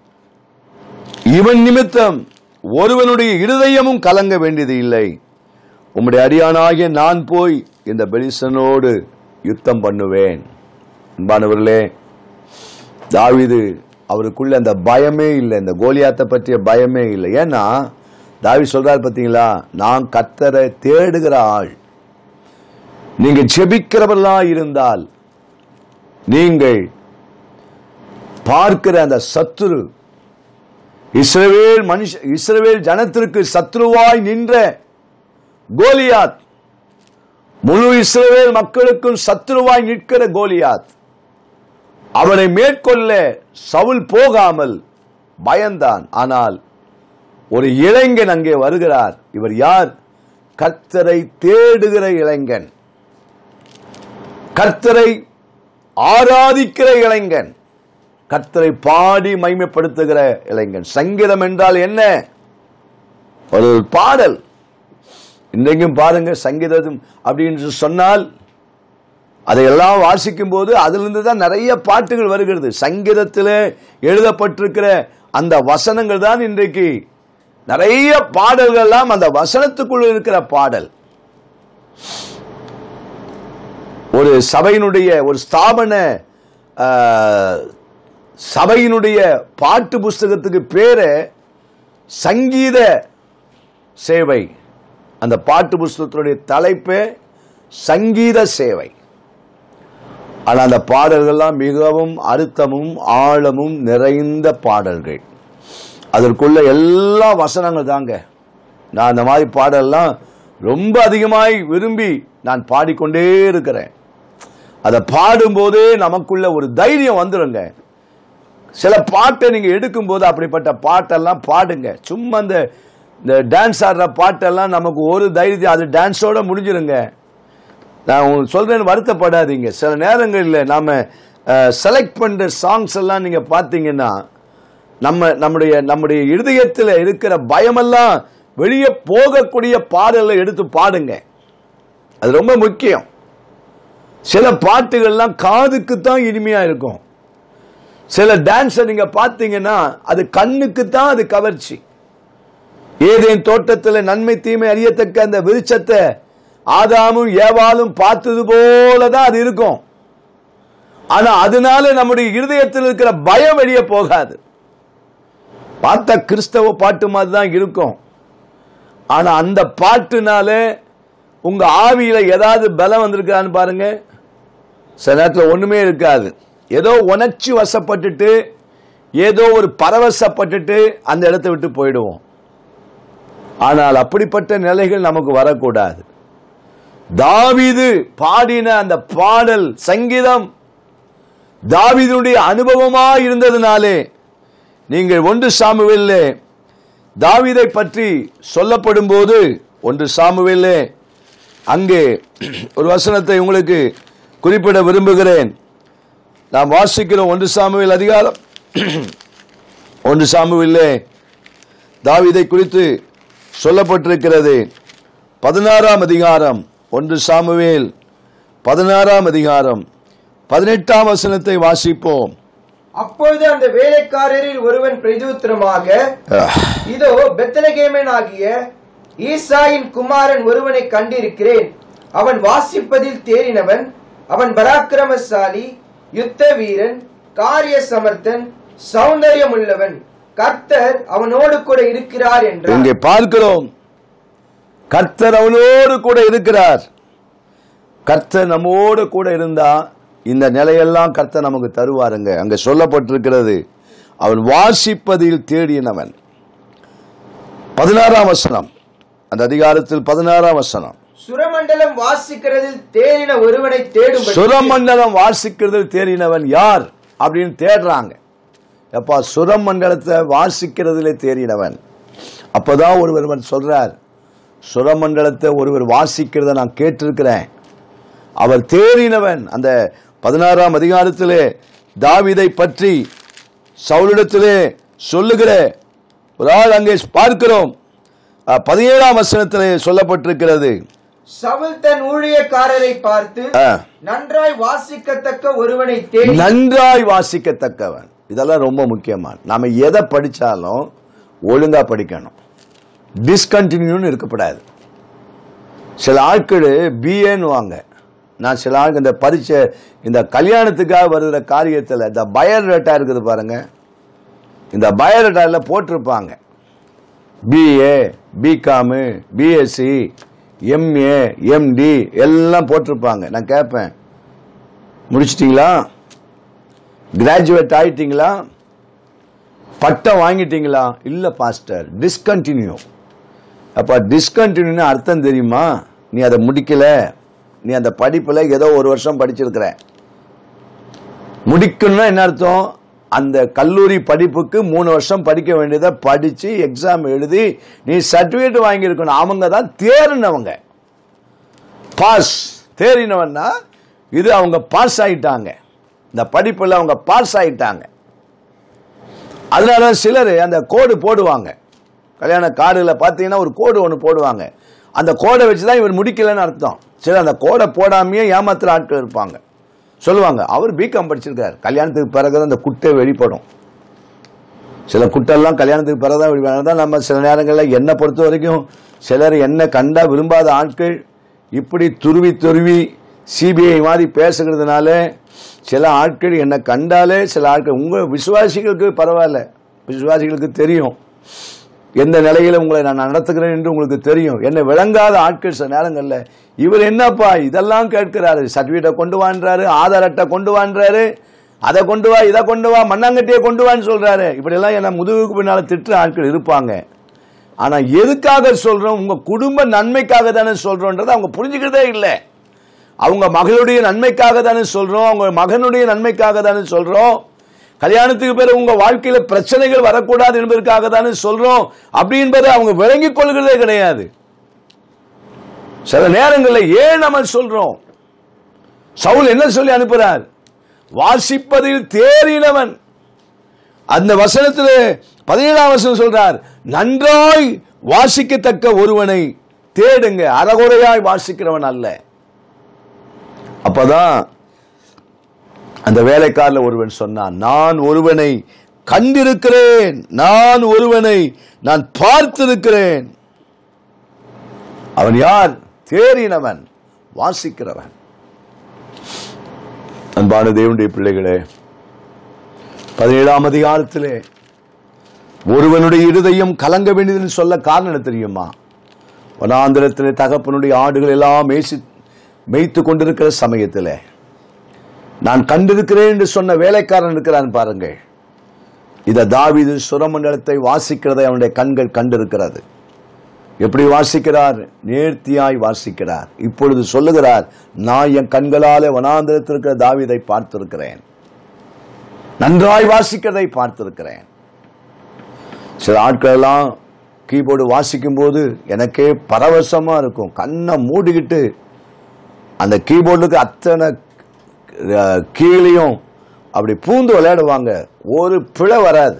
இவன் நிமித்தம் ஒருவனுடைய இருதயமும் கலங்க வேண்டியது இல்லை உம்முடைய அடியானாகிய நான் போய் இந்த பெலிசனோடு யுத்தம் பண்ணுவேன் அன்பானவர்களே தாவீது அவருக்குள்ள அந்த பயமே இல்லை இந்த கோலியாத்தை பற்றிய பயமே இல்லை ஏன்னா தாவி சொல்றார் பார்த்தீங்களா நான் கத்தரை தேடுகிற ஆள் நீங்க செபிக்கிறவர்களா இருந்தால் நீங்கள் பார்க்கிற அந்த சத்துரு இஸ்ரவேல் மனுஷ இஸ்ரவேல் ஜனத்திற்கு சத்ருவாய் நின்ற கோலியாத் முழு இஸ்ரவேல் மக்களுக்கும் சத்ருவாய் நிற்கிற கோலியாத் அவனை மேற்கொள்ள சவுல் போகாமல் பயந்தான் ஆனால் ஒரு இளைஞன் அங்கே வருகிறார் இவர் யார் கர்த்தரை தேடுகிற இளைஞன் கர்த்தரை ஆராதிக்கிற இளைஞன் கர்த்தரை பாடி மைமைப்படுத்துகிற இளைஞன் சங்கீதம் என்றால் என்ன ஒரு பாடல் இன்றைக்கும் பாருங்க சங்கீதம் அப்படின்னு சொன்னால் அதையெல்லாம் வாசிக்கும் போது அதிலிருந்து தான் நிறைய பாட்டுகள் வருகிறது சங்கீதத்தில் எழுதப்பட்டிருக்கிற அந்த வசனங்கள் தான் இன்றைக்கு நிறைய பாடல்கள் எல்லாம் அந்த வசனத்துக்குள் இருக்கிற பாடல் ஒரு சபையினுடைய ஒரு ஸ்தாபன ஆ, சபையினுடைய பாட்டு புஸ்தகத்துக்கு பேரு சங்கீத சேவை அந்த பாட்டு புஸ்தகத்தினுடைய தலைப்பு சங்கீத சேவை ஆனால் அந்த பாடல்கள்லாம் மிகவும் அழுத்தமும் ஆழமும் நிறைந்த பாடல்கள் அதற்குள்ள எல்லா வசனங்கள் தாங்க நான் அந்த மாதிரி பாடலாம் ரொம்ப அதிகமாய் விரும்பி நான் பாடிக்கொண்டே இருக்கிறேன் அதை பாடும்போதே நமக்குள்ள ஒரு தைரியம் வந்துருங்க சில பாட்டை நீங்க எடுக்கும்போது அப்படிப்பட்ட பாட்டெல்லாம் பாடுங்க சும்மா இந்த இந்த டான்ஸ் ஆடுற பாட்டெல்லாம் நமக்கு ஒரு தைரியத்தை அது டான்ஸோட முடிஞ்சிருங்க நான் உங்களுக்கு சொல்றேன்னு வருத்தப்படாதீங்க சில நேரங்களில் நாம செலக்ட் பண்ற சாங்ஸ் எல்லாம் நீங்க பார்த்தீங்கன்னா நம்ம நம்முடைய நம்முடைய இருதயத்தில் இருக்கிற பயமெல்லாம் வெளியே போகக்கூடிய பாடலை எடுத்து பாடுங்க அது ரொம்ப முக்கியம் சில பாட்டுகள்லாம் காதுக்கு தான் இனிமையா இருக்கும் சில டான்ஸை நீங்க பார்த்தீங்கன்னா அது கண்ணுக்கு தான் அது கவர்ச்சி ஏதேன் தோட்டத்தில் நன்மை தீமை அறியத்தக்க அந்த விருட்சத்தை ஆதாமும் ஏவாலும் பார்த்தது போல தான் அது இருக்கும் ஆனா அதனால நம்முடைய இருதயத்தில் இருக்கிற பயம் வெளியே போகாது பார்த்த கிறிஸ்தவ பாட்டு மாதிரி தான் இருக்கும் ஆனா அந்த பாட்டுனால உங்க ஆவியில ஏதாவது பலம் வந்திருக்கான்னு பாருங்க சில நேரத்தில் ஒண்ணுமே இருக்காது ஏதோ உணர்ச்சி வசப்பட்டுட்டு ஏதோ ஒரு பரவசப்பட்டுட்டு அந்த இடத்தை விட்டு போயிடுவோம் ஆனால் அப்படிப்பட்ட நிலைகள் நமக்கு வரக்கூடாது தாவீது பாடின அந்த பாடல் சங்கீதம் தாவீதுடைய அனுபவமா இருந்ததுனாலே நீங்கள் ஒன்று சாமுவேல்லே தாவீதை பற்றி சொல்லப்படும் போது ஒன்று சாமுவேல்லே அங்கே ஒரு வசனத்தை உங்களுக்கு குறிப்பிட விரும்புகிறேன் நாம் வாசிக்கிறோம் ஒன்று சாமுவேல் அதிகாரம் ஒன்று சாமுவேல்லே தாவீதை குறித்து சொல்லப்பட்டிருக்கிறது பதினாறாம் அதிகாரம் ஒன்று சாமுவேல் பதினாறாம் அதிகாரம் பதினெட்டாம் வசனத்தை வாசிப்போம் அப்பொழுது அந்த வேலைக்காரரில் ஒருவன் பிரதியுத்தரமாக இதோ பெத்தலகேமன் ஆகிய ஈசாயின் குமாரன் ஒருவனை கண்டிருக்கிறேன் அவன் வாசிப்பதில் தேறினவன் அவன் பராக்கிரமசாலி யுத்த வீரன் காரிய சமர்த்தன் சௌந்தரியமுள்ளவன் கர்த்தர் அவனோடு கூட இருக்கிறார் என்றார் இங்கே பார்க்கிறோம் கர்த்தர் அவனோடு கூட இருக்கிறார் கர்த்தர் நம்மோடு கூட இருந்தா இந்த நிலையெல்லாம் கர்த்தர் நமக்கு தருவாருங்க அங்க சொல்லப்பட்டிருக்கிறது அவன் வாசிப்பதில் தேடினவன் பதினாறாம் வசனம் அந்த அதிகாரத்தில் பதினாறாம் வசனம் சுரமண்டலம் வாசிக்கிறதில் தேறின ஒருவனை தேடும் சுரமண்டலம் வாசிக்கிறதில் தேறினவன் யார் அப்படின்னு தேடுறாங்க எப்பா சுரமண்டலத்தை வாசிக்கிறதுல தேறினவன் அப்பதான் ஒருவர் சொல்றார் சுரமண்டலத்தை ஒருவர் வாசிக்கிறத நான் கேட்டிருக்கிறேன் அவர் தேறினவன் அந்த பதினாறாம் அதிகாரத்திலே தாவீதை பற்றி சவுலிடத்திலே சொல்லுகிற ஒரு ஆள் அங்கே பார்க்கிறோம் அஹ், பதினேழாம் வசனத்திலே சொல்லப்பட்டிருக்கிறது சவுல் தன் ஊழியக்காரரை பார்த்து அஹ், நன்றாய் வாசிக்கத்தக்க ஒருவனை தேடி நன்றாய் வாசிக்கத்தக்கவன் இதெல்லாம் ரொம்ப முக்கியமான நாம எதை படிச்சாலும் ஒழுங்கா படிக்கணும் டிஸ்கண்டினியூன்னு இருக்கக்கூடாது சில ஆட்கள் பிஏன்னு வாங்க நான் சில ஆளுக்கு இந்த பரீட்சை இந்த கல்யாணத்துக்காக வருகிற காரியத்தில் இந்த பயோடேட்டா இருக்குது பாருங்க இந்த பயோடேட்டாவில் போட்டிருப்பாங்க B A B Com B Sc M A M D எல்லாம் போட்டிருப்பாங்க நான் கேட்பேன் முடிச்சிட்டிங்களா கிராஜுவேட் ஆயிட்டீங்களா பட்டம் வாங்கிட்டீங்களா இல்ல பாஸ்டர் டிஸ்கண்டினியூ அப்ப டிஸ்கண்டினியூன்னு அர்த்தம் தெரியுமா நீ அதை முடிக்கல நீ அந்த படிப்புல ஏதோ ஒரு வருஷம் படிச்சிருக்கிற முடிக்கணும்னா என்ன அர்த்தம் அந்த கல்லூரி படிப்புக்கு மூணு வருஷம் படிக்க வேண்டியதை படிச்சு எக்ஸாம் எழுதி நீ சர்டிபிகேட் வாங்கியிருக்கணும் அவங்க தான் தேறினவங்க பாஸ் தேறினவன்னா இது அவங்க பாஸ் ஆயிட்டாங்க இந்த படிப்புல அவங்க பாஸ் ஆயிட்டாங்க அதனால சிலர் அந்த கோடு போடுவாங்க கல்யாண கார்டில் பார்த்தீங்கன்னா ஒரு கோடு ஒன்று போடுவாங்க அந்த கோடை வச்சு தான் இவர் முடிக்கலைன்னு அர்த்தம் சிலர் அந்த கோடை போடாமையே ஏமாத்துற ஆட்கள் இருப்பாங்க சொல்லுவாங்க அவர் பிகாம் படிச்சிருக்காரு கல்யாணத்துக்கு பிறகு அந்த குட்டை வெளிப்படும் சில குட்டெல்லாம் கல்யாணத்துக்கு பிறகு தான் வெளிப்படும் தான் நம்ம சில நேரங்களில் என்னை பொறுத்த வரைக்கும் சிலர் என்ன கண்டா விரும்பாத ஆட்கள் இப்படி துருவி துருவி சிபிஐ மாதிரி பேசுகிறதுனால சில ஆட்கள் என்னை கண்டாலே சில ஆட்கள் உங்கள் விசுவாசிகளுக்கு பரவாயில்ல விசுவாசிகளுக்கு தெரியும் எந்த நிலையில உங்களை நான் நடத்துகிறேன் என்று உங்களுக்கு தெரியும் என்ன விளங்காத ஆட்கள் சில நேரங்கள்ல இவர் என்னப்பா இதெல்லாம் கேட்கிறாரு சர்டிபிகேட்டை கொண்டு வான்றாரு ஆதார் அட்டை கொண்டு வான்றாரு அதை கொண்டு வா இதை கொண்டு வா மண்ணாங்கட்டியை கொண்டு வான்னு சொல்றாரு இப்படி எல்லாம் என்ன முதுகுக்கு பின்னால திட்டுற ஆட்கள் இருப்பாங்க ஆனா எதுக்காக சொல்றோம் உங்க குடும்ப நன்மைக்காக தானே சொல்றோன்றதை அவங்க புரிஞ்சுக்கிறதே இல்லை அவங்க மகளுடைய நன்மைக்காக தானே சொல்றோம் அவங்க மகனுடைய நன்மைக்காக தானே சொல்றோம் கல்யாணத்துக்கு பிறகு உங்க வாழ்க்கையில பிரச்சனைகள் வரக்கூடாது என்பதற்காக தானே சொல்றோம் அப்படி என்பதை அவங்க விளங்கிக் கொள்கிறதே கிடையாது சில நேரங்களில் ஏன் நம்ம சொல்றோம் சவுல் என்ன சொல்லி அனுப்புறார் வாசிப்பதில் தேறினவன் அந்த வசனத்தில் பதினேழாம் வசனம் சொல்றார் நன்றாய் வாசிக்கத்தக்க ஒருவனை தேடுங்க அறகுறையாய் வாசிக்கிறவன் அல்ல அப்பதான் அந்த வேலைக்காரில் ஒருவன் சொன்னான் நான் ஒருவனை கண்டிருக்கிறேன் நான் ஒருவனை நான் பார்த்திருக்கிறேன் அவன் யார் தேறினவன் வாசிக்கிறவன் அன்பான தேவனுடைய பிள்ளைகளே பதினேழாம் அதிகாரத்திலே ஒருவனுடைய இருதயம் கலங்க வேண்டியதுன்னு சொல்ல காரணம் என்ன தெரியுமா வனாந்திரத்திலே தகப்பனுடைய ஆடுகள் எல்லாம் மேய்ச்சி மேய்த்து கொண்டிருக்கிற சமயத்தில் நான் கண்டிருக்கிறேன் என்று சொன்ன வேலைக்காரன் இருக்கிறான் பாருங்கள் இத தாவீது சுரமண்டலத்தை வாசிக்கிறதை அவனுடைய கண்கள் கண்டிருக்கிறது எப்படி வாசிக்கிறார் நேர்த்தியாய் வாசிக்கிறார் இப்பொழுது சொல்லுகிறார் நான் என் கண்களாலே வனாந்திரத்தில் இருக்கிற தாவீதை பார்த்திருக்கிறேன் நன்றாய் வாசிக்கிறதை பார்த்திருக்கிறேன் சில ஆட்கள் எல்லாம் கீபோர்டு வாசிக்கும் போது எனக்கே பரவசமா இருக்கும் கண்ணை மூடிக்கிட்டு அந்த கீபோர்டுக்கு அத்தனை அஹ், கீழையும் அப்படி பூந்து விளையாடுவாங்க ஒரு பிழை வராது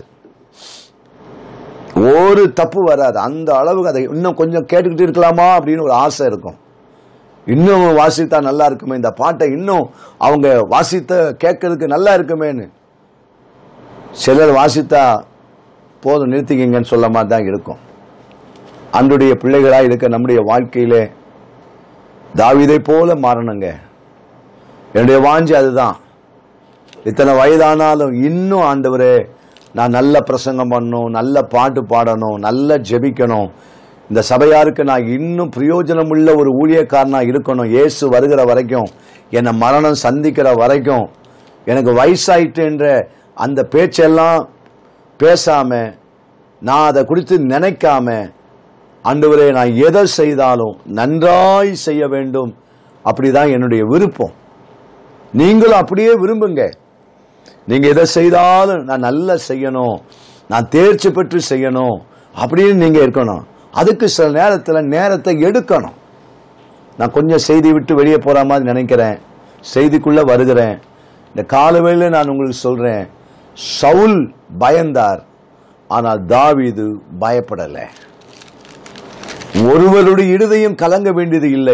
ஒரு தப்பு வராது அந்த அளவுக்கு அதை இன்னும் கொஞ்சம் கேட்டுக்கிட்டு இருக்கலாமா அப்படின்னு ஒரு ஆசை இருக்கும் இன்னும் வாசித்தா நல்லா இருக்குமே இந்த பாட்டை இன்னும் அவங்க வாசித்த கேட்கறதுக்கு நல்லா இருக்குமேன்னு சிலர் வாசித்தா போதும் நிறுத்திக்கிங்கன்னு சொல்ல மாதிரி தான் இருக்கும் அன்றைய பிள்ளைகளாக இருக்க நம்முடைய வாழ்க்கையிலே தாவீதை போல மாறணுங்க என்னுடைய வாஞ்சி அதுதான் இத்தனை வயதானாலும் இன்னும் ஆண்டவரே நான் நல்ல பிரசங்கம் பண்ணணும் நல்ல பாட்டு பாடணும் நல்ல ஜெபிக்கணும் இந்த சபையாருக்கு நான் இன்னும் பிரயோஜனம் உள்ள ஒரு ஊழியக்காரனா இருக்கணும் இயேசு வருகிற வரைக்கும் என்னை மரணம் சந்திக்கிற வரைக்கும் எனக்கு வயசாயிட்டுன்ற அந்த பேச்செல்லாம் பேசாம நான் அதை குறித்து நினைக்காம ஆண்டவரே நான் எதை செய்தாலும் நன்றாய் செய்ய வேண்டும் அப்படிதான் என்னுடைய விருப்பம் நீங்களும் அப்படியே விரும்புங்க நீங்க எதை செய்தாலும் நான் நல்லா செய்யணும் நான் தேர்ச்சி பெற்று செய்யணும் அப்படின்னு நீங்க இருக்கணும் அதுக்கு சில நேரத்தில் நேரத்தை எடுக்கணும் நான் கொஞ்சம் செய்தி விட்டு வெளியே போற மாதிரி நினைக்கிறேன் செய்திக்குள்ள வருகிறேன் இந்த காலவேளை நான் உங்களுக்கு சொல்றேன் சவுல் பயந்தார் ஆனால் தாவீது பயப்படலை ஒருவருடைய இருதயம் கலங்க வேண்டியது இல்லை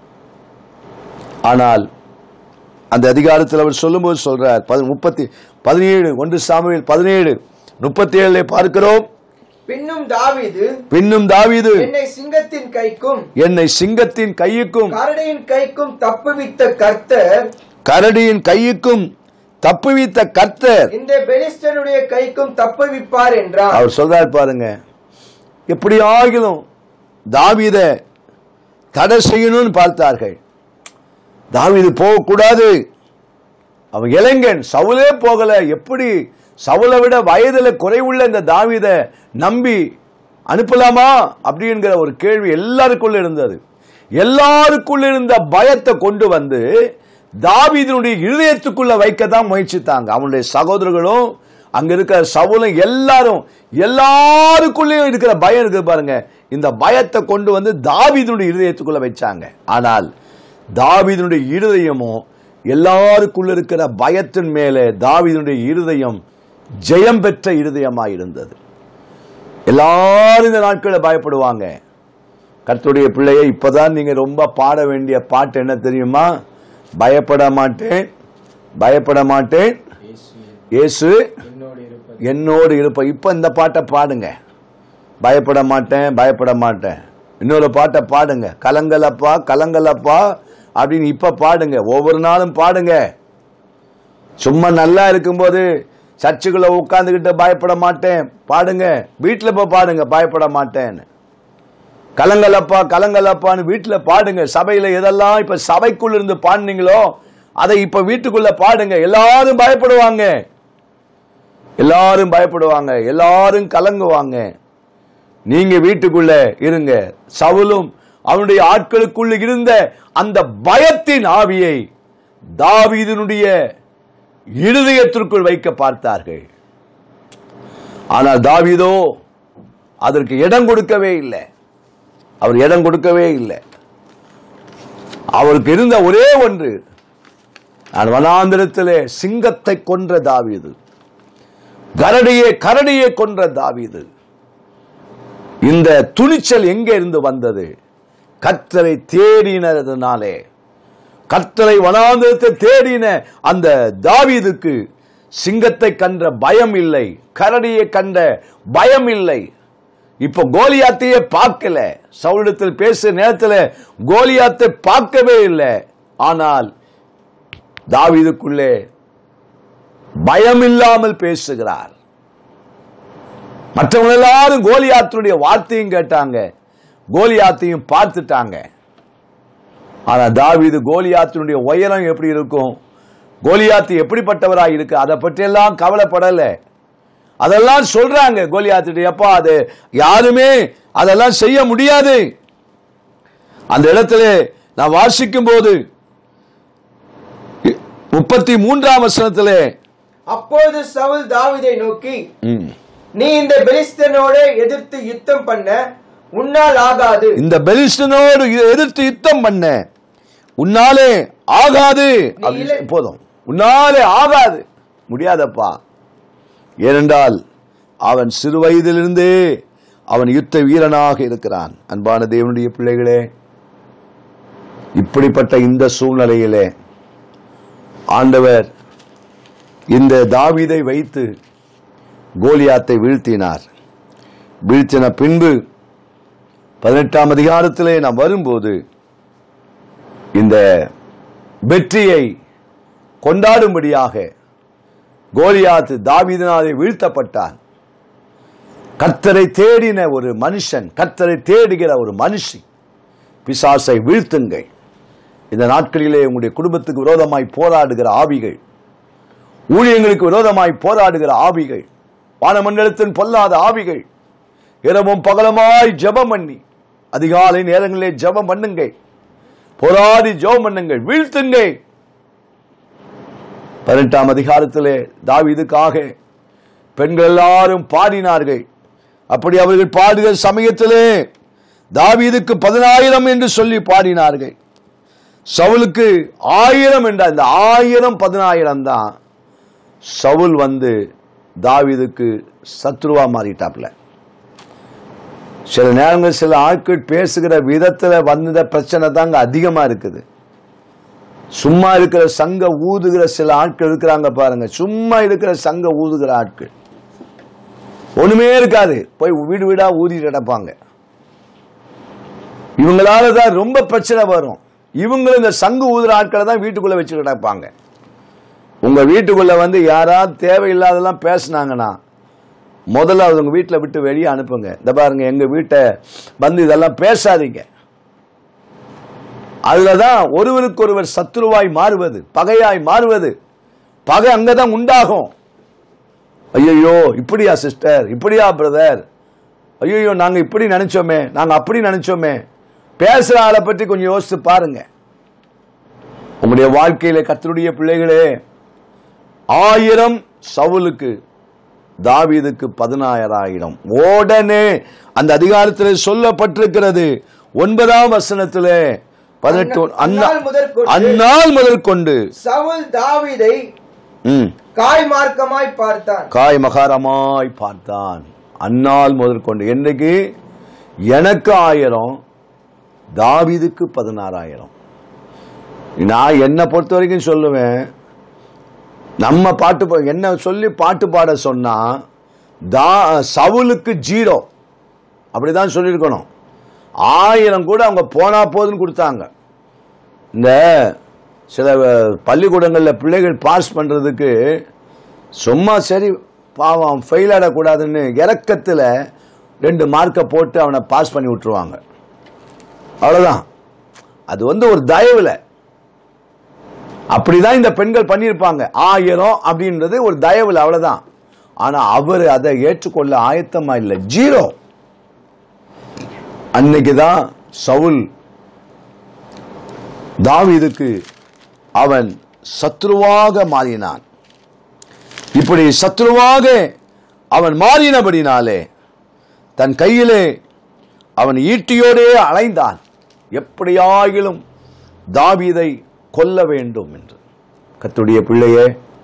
ஆனால் அந்த அதிகாரத்தில் அவர் சொல்லும்போது சொல்றார் பதி- முப்பத்தி பதினேழு ஒன்று சாமுவேல் பதினேழு முப்பத்தி ஏழுல பார்க்கிறோம் பின்னும் தாவீது பின்னும் தாவீது என்னை சிங்கத்தின் கைக்கும் என்னை சிங்கத்தின் கையுக்கும் கரடியின் கைக்கும் தப்புவித்த கர்த்தர் கரடியின் கையுக்கும் தப்புவித்த கர்த்தர் இந்த பெலிஸ்தனுடைய கைக்கும் தப்புவிப்பார் என்றார் அவர் சொல்றார் பாருங்க எப்படி ஆகிலும் தாவீத தடை செய்யணும்னு பார்த்தார்கள் தாவீது போகக்கூடாது அவன் இளைஞன் சவுலே போகல எப்படி சவுலை விட வயதுல குறைவுள்ள இந்த தாவீத நம்பி அனுப்பலாமா அப்படிங்கிற ஒரு கேள்வி எல்லாருக்குள்ள இருந்தது எல்லாருக்குள்ள இருந்த பயத்தை கொண்டு வந்து தாவீதினுடைய இருதயத்துக்குள்ள வைக்க தான் முயற்சித்தாங்க அவனுடைய சகோதரர்களும் அங்க இருக்கிற சவுலும் எல்லாரும் எல்லாருக்குள்ளேயும் இருக்கிற பயம் இருக்கு பாருங்க இந்த பயத்தை கொண்டு வந்து தாவீதினுடைய இருதயத்துக்குள்ள வச்சாங்க ஆனால் தாவீதினுடைய இருதயமோ எல்லாருக்குள்ள இருக்கிற பயத்தின் மேலே தாவீதினுடைய இருதயம் ஜெயம் பெற்ற இருதயமாய் இருந்தது எல்லாரும் இந்த நாட்களில் பயப்படுவாங்க கர்த்தருடைய பிள்ளையை இப்பதான் நீங்க ரொம்ப பாட வேண்டிய பாட்டு என்ன தெரியுமா பயப்பட மாட்டேன் பயப்பட மாட்டேன் இயேசு என்னோடு இருப்ப இப்ப இந்த பாட்டை பாடுங்க பயப்பட மாட்டேன் பயப்பட மாட்டேன் இன்னொரு பாட்டை பாடுங்க கலங்கலப்பா கலங்கலப்பா அப்படின்னு இப்ப பாடுங்க ஒவ்வொரு நாளும் பாடுங்க சும்மா நல்லா இருக்கும்போது சர்ச்சுக்குள்ள உட்கார்ந்துகிட்டு பயப்பட மாட்டேன் பாடுங்க வீட்டுல போய் பாடுங்க பயப்பட மாட்டேன்னு கலங்கலப்பா கலங்கலப்பான்னு வீட்டுல பாடுங்க சபையில எதெல்லாம் இப்ப சபைக்குள்ள இருந்து பாடுனீங்களோ அதை இப்ப வீட்டுக்குள்ள பாடுங்க எல்லாரும் பயப்படுவாங்க எல்லாரும் பயப்படுவாங்க எல்லாரும் கலங்குவாங்க நீங்க வீட்டுக்குள்ள இருங்க சவுலும் அவனுடைய ஆட்களுக்குள்ள இருந்த அந்த பயத்தின் ஆவியை தாவீதினுடைய இருதயத்திற்குள் வைக்க பார்த்தார்கள் ஆனால் தாவீதோ அதற்கு இடம் கொடுக்கவே இல்லை அவர் இடம் கொடுக்கவே இல்லை அவருக்கு இருந்த ஒரே ஒன்று நான் வனாந்திரத்திலே சிங்கத்தை கொன்ற தாவீது கரடியே கரடியை கொன்ற தாவீது இந்த துணிச்சல் எங்கே இருந்து வந்தது கர்த்தரை தேடினதுனாலே கர்த்தரை வனாந்திரத்தை தேடின அந்த தாவீதுக்கு சிங்கத்தை கன்ற பயம் இல்லை கரடியை கண்ட பயம் இல்லை இப்ப கோலியாத்தையே பார்க்கல சவுலிடத்தில் பேசுற நேரத்தில் கோலியாத்தை பார்க்கவே இல்லை ஆனால் தாவீதுக்குள்ளே பயம் இல்லாமல் பேசுகிறார் மற்றவங்க எல்லாரும் கோலியாத்துடைய வார்த்தையும் கேட்டாங்க கோலியாத்தையும் பார்த்துட்டாங்க ஆனா தாவீது கோலியாத்தினுடைய உயரம் எப்படி இருக்கும் கோலியாத்து எப்படிப்பட்டவராய் இருக்கு அதை பற்றி எல்லாம் கவலைப்படல அதெல்லாம் சொல்றாங்க கோலியாத்து எப்பா அது யாருமே அதெல்லாம் செய்ய முடியாது அந்த இடத்துல நான் வாசிக்கும் போது முப்பத்தி மூன்றாம் வசனத்திலே அப்பொழுது சவுல் தாவீதை நோக்கி ம், நீ இந்த பெலிஸ்தனோட எதிர்த்து யுத்தம் பண்ண உன்னால் ஆகாது இந்த பெலிஸ்டனோடு எதிர்த்து யுத்தம் பண்ண உன்னாலே ஆகாது அப்படி இல்லை. போதும் உன்னாலே ஆகாது முடியாதப்பா ஏனென்றால் அவன் சிறு வயதிலிருந்தே அவன் யுத்த வீரனாக இருக்கிறான் அன்பான தேவனுடைய பிள்ளைகளே இப்படிப்பட்ட இந்த சூழ்நிலையிலே ஆண்டவர் இந்த தாவீதை வைத்து கோலியாத்தை வீழ்த்தினார் வீழ்த்தின பின்பு பதினெட்டாம் அதிகாரத்திலே நாம் வரும்போது இந்த வெற்றியை கொண்டாடும்படியாக கோலியாத்து தாவீதினாலே வீழ்த்தப்பட்டான் கர்த்தரை தேடின ஒரு மனுஷன் கர்த்தரை தேடுகிற ஒரு மனுஷி பிசாசை வீழ்த்துங்கள் இந்த நாட்களிலே உங்களுடைய குடும்பத்துக்கு விரோதமாய் போராடுகிற ஆவிகள் ஊழியங்களுக்கு விரோதமாய் போராடுகிற ஆவிகள் வானமண்டலத்தின் பொல்லாத ஆவிகள் இரவும் பகலமாய் ஜெபம் பண்ணி அதிகாலை நேரங்களிலே ஜெபம் பண்ணுங்கள் போராடி ஜெபம் பண்ணுங்கள் வீழ்த்துங்கள் பதினெட்டாம் அதிகாரத்திலே தாவீதுக்காக பெண்கள் எல்லாரும் பாடினார்கள் அப்படி அவர்கள் பாடுகிற சமயத்திலே தாவீதுக்கு பதினாயிரம் என்று சொல்லி பாடினார்கள் சவுலுக்கு ஆயிரம் என்ற அந்த ஆயிரம் பதினாயிரம் தான் சவுல் வந்து தாவீதுக்கு சத்ருவா மாறிட்டாப்ல சில நேரங்கள் சில ஆட்கள் பேசுகிற விதத்துல வந்த பிரச்சனை தாங்க அதிகமா இருக்குது சும்மா இருக்கிற சங்க ஊதுகிற சில ஆட்கள் இருக்கிறாங்க பாருங்க சும்மா இருக்கிற சங்க ஊதுகிற ஆட்கள் ஒண்ணுமே இருக்காது போய் வீடு வீடா ஊதிட்டு கிடப்பாங்க இவங்களால தான் ரொம்ப பிரச்சனை வரும் இவங்களும் இந்த சங்கு ஊதுற ஆட்களை தான் வீட்டுக்குள்ள வச்சு கிடப்பாங்க உங்க வீட்டுக்குள்ள வந்து யாராவது தேவையில்லாதெல்லாம் பேசுனாங்கன்னா முதல்ல அவங்க வீட்டில் விட்டு வெளியே அனுப்புங்க இந்த பாருங்க எங்க வீட்டை வந்து இதெல்லாம் பேசாதீங்க அதுலதான் ஒருவருக்கொருவர் சத்துருவாய் மாறுவது பகையாய் மாறுவது பகை அங்கதான் உண்டாகும் ஐயோ இப்படியா சிஸ்டர் இப்படியா பிரதர் ஐயோ நாங்க இப்படி நினைச்சோமே நாங்க அப்படி நினைச்சோமே பேசுற ஆளை பற்றி கொஞ்சம் யோசித்து பாருங்க உங்களுடைய வாழ்க்கையில கத்தருடைய பிள்ளைகளே ஆயிரம் சவுலுக்கு தாவீதுக்கு பதினாயிரம் உடனே அந்த அதிகாரத்தில் சொல்லப்பட்டிருக்கிறது ஒன்பதாம் வசனத்திலே பதினெட்டு அந்நாள் முதற்கொண்டு அந்நாள் முதற்கொண்டு சவுல் தாவீதை ம், காய் மார்க்கமாய் பார்த்தான் காய் மகாரமாய் பார்த்தான் அந்நாள் முதற்கொண்டு என்னைக்கு எனக்கு ஆயிரம் தாவீதுக்கு பதினாறாயிரம் நான் என்னை பொறுத்த வரைக்கும் சொல்லுவேன் நம்ம பாட்டு பா- என்ன சொல்லி பாட்டு பாட சொன்னா தா சவுலுக்கு ஜீரோ அப்படிதான் சொல்லியிருக்கணும் ஆயிரம் கூட அவங்க போனா போதுன்னு கொடுத்தாங்க இந்த சில அஹ், பள்ளிக்கூடங்களில் பிள்ளைகள் பாஸ் பண்ணுறதுக்கு சும்மா சரி பாவம் ஃபெயில் ஆடக்கூடாதுன்னு இறக்கத்தில் ரெண்டு மார்க்கை போட்டு அவனை பாஸ் பண்ணி விட்டுருவாங்க அவ்வளோதான் அது வந்து ஒரு தயவில் அப்படிதான் இந்த பெண்கள் பண்ணியிருப்பாங்க ஆயிரம் அப்படின்றது ஒரு தயவுல அவ்வளவுதான் ஆனா அவர் அதை ஏற்றுக்கொள்ள ஆயத்தமா இல்லை ஜீரோ அன்னைக்குதான் சவுல் தாவீதுக்கு அவன் சத்ருவாக மாறினான் இப்படி சத்ருவாக அவன் மாறினபடினாலே தன் கையிலே அவன் ஈட்டியோடே அலைந்தான் எப்படியாகிலும் தாவீதை கொல்ல வேண்டும் என்று கத்துடைய பிள்ளையே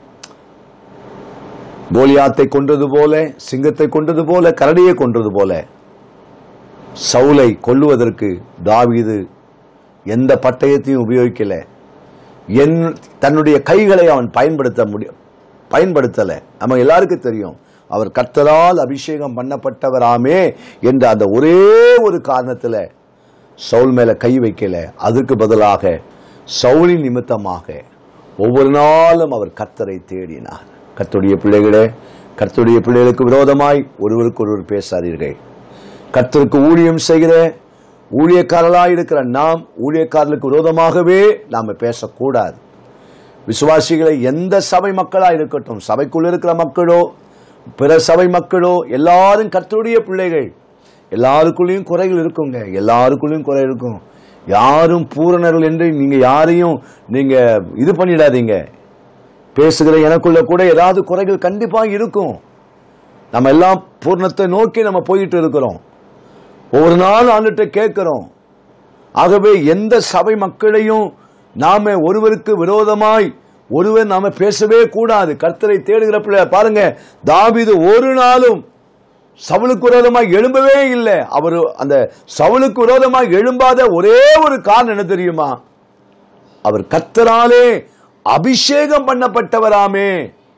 கோலியாத்தை கொன்றது போல சிங்கத்தை கொன்றது போல கரடியை கொன்றது போல சவுலை கொல்லுவதற்கு தாவீது எந்த பட்டயத்தையும் உபயோகிக்கல என் தன்னுடைய கைகளை அவன் பயன்படுத்த முடியும் பயன்படுத்தல நம்ம எல்லாருக்கும் தெரியும் அவர் கர்த்தரால் அபிஷேகம் பண்ணப்பட்டவராமே என்ற அந்த ஒரே ஒரு காரணத்துல சவுல் மேல கை வைக்கல அதுக்கு பதிலாக சவுலின் நிமித்தமாக ஒவ்வொரு நாளும் அவர் கர்த்தரை தேடினார் கர்த்தருடைய பிள்ளைகளே கர்த்தருடைய பிள்ளைகளுக்கு விரோதமாய் ஒருவருக்கு ஒருவர் பேசாதீர்கள் கர்த்தருக்கு ஊழியம் செய்கிற ஊழியக்காரர்களாய் இருக்கிற நாம் ஊழியக்காரர்களுக்கு விரோதமாகவே நாம பேசக்கூடாது விசுவாசிகளை எந்த சபை மக்களா இருக்கட்டும் சபைக்குள்ள இருக்கிற மக்களோ பிற சபை மக்களோ எல்லாரும் கர்த்தருடைய பிள்ளைகள் எல்லாருக்குள்ளேயும் குறைகள் இருக்குங்க எல்லாருக்குள்ளேயும் குறை இருக்கும் யாரும் பூரணர்கள் என்று நீங்க யாரையும் நீங்க இது பண்ணிடாதீங்க பேசுகிற எனக்குள்ள கூட ஏதாவது குறைகள் கண்டிப்பா இருக்கும் நம்ம எல்லாம் பூர்ணத்தை நோக்கி நம்ம போயிட்டு இருக்கிறோம் ஒவ்வொரு நாள் ஆண்டுகிட்ட கேட்கிறோம் ஆகவே எந்த சபை மக்களையும் நாம ஒருவருக்கு விரோதமாய் ஒருவர் நாம பேசவே கூடாது கர்த்தரை தேடுகிற பிள்ளை பாருங்க தாவீது ஒரு நாளும் சவுலுக்கு விரோதமாய் எழும்பவே இல்லை அவர் அந்த சவுலுக்கு விரோதமாய் எழும்பாத ஒரே ஒரு காரணம் என்ன தெரியுமா அவர் கர்த்தராலே அபிஷேகம் பண்ணப்பட்டவராமே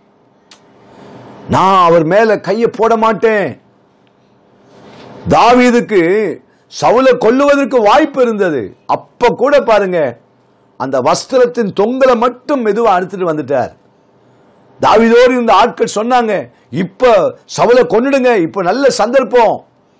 நான் அவர் மேல கையை போட மாட்டேன் தாவீதுக்கு சவுலை கொல்லுவதற்கு வாய்ப்பு இருந்தது அப்ப கூட பாருங்க அந்த வஸ்திரத்தின் தொங்கலை மட்டும் மெதுவா அறுத்துட்டு வந்துட்டார் தாவீதோடு இருந்த ஆட்கள் சொன்னாங்க இப்ப சவுலை கொன்னுடுங்க இப்ப நல்ல சந்தர்ப்பம்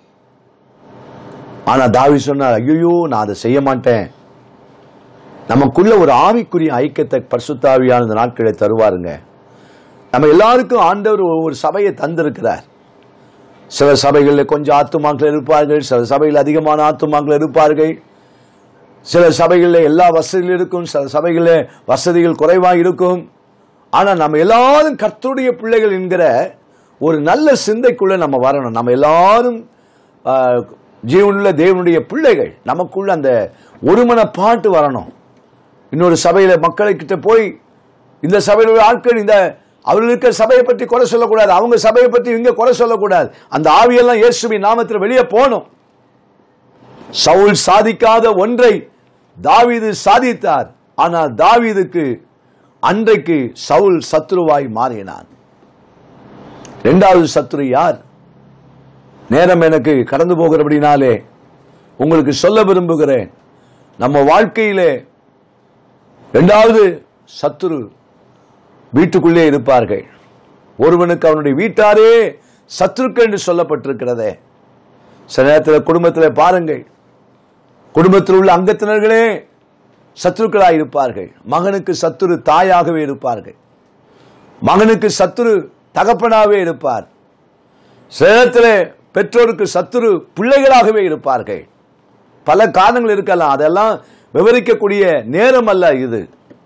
ஆனா தாவி சொன்னார் ஐயோ நான் அதை செய்ய மாட்டேன் நமக்குள்ள ஒரு ஆவிக்குரிய ஐக்கியத்தை பரிசுத்தாவியான இந்த நாட்களை தருவாருங்க நம்ம எல்லாருக்கும் ஆண்டவர் ஒரு சபையை தந்திருக்கிறார் சில சபைகளில் கொஞ்சம் ஆத்துமாக்கள் இருப்பார்கள் சில சபையில் அதிகமான ஆத்துமாக்கள் இருப்பார்கள் சில சபைகளில் எல்லா வசதிகளும் இருக்கும் சில சபைகளில் வசதிகள் குறைவாக இருக்கும் ஆனா நம்ம எல்லாரும் கர்த்தருடைய பிள்ளைகள் என்கிற ஒரு நல்ல சிந்தைக்குள்ள நம்ம வரணும் நம்ம எல்லாரும் ஆஹ், ஜீவனுள்ள தேவனுடைய பிள்ளைகள் நமக்குள்ள அந்த ஒருமன பாட்டு வரணும் இன்னொரு சபையில மக்களுக்கிட்ட போய் இந்த சபையில் உள்ள ஆட்கள் இந்த அவர்கள் இருக்கிற சபையை பற்றி குறை சொல்லக்கூடாது அவங்க சபையை பற்றி இங்க குறை சொல்லக்கூடாது அந்த ஆவியெல்லாம் இயேசுவின் நாமத்தில் வெளியே போகணும் சவுல் சாதிக்காத ஒன்றை தாவீது சாதித்தார் ஆனால் தாவீதுக்கு அன்றைக்கு சவுல் சத்ருவாய் மாறினான் இரண்டாவது சத்ரு யார் நேரம் எனக்கு கடந்து போகிறபடினாலே உங்களுக்கு சொல்ல விரும்புகிறேன் நம்ம வாழ்க்கையிலே இரண்டாவது சத்துரு வீட்டுக்குள்ளே இருப்பார்கள் ஒருவனுக்கு அவனுடைய வீட்டாரே சத்துருக்கள் என்று சொல்லப்பட்டிருக்கிறதே சில நேரத்தில் குடும்பத்தில் பாருங்கள் குடும்பத்தில் உள்ள அங்கத்தினர்களே சத்துருக்களாய் இருப்பார்கள் மகனுக்கு சத்துரு தாயாகவே இருப்பார்கள் மகனுக்கு சத்துரு தகப்பனாகவே இருப்பார் சில நேரத்தில் பெற்றோருக்கு சத்துரு பிள்ளைகளாகவே இருப்பார்கள் பல காரணங்கள் இருக்கலாம் அதெல்லாம் விவரிக்கக்கூடிய நேரம் அல்ல இது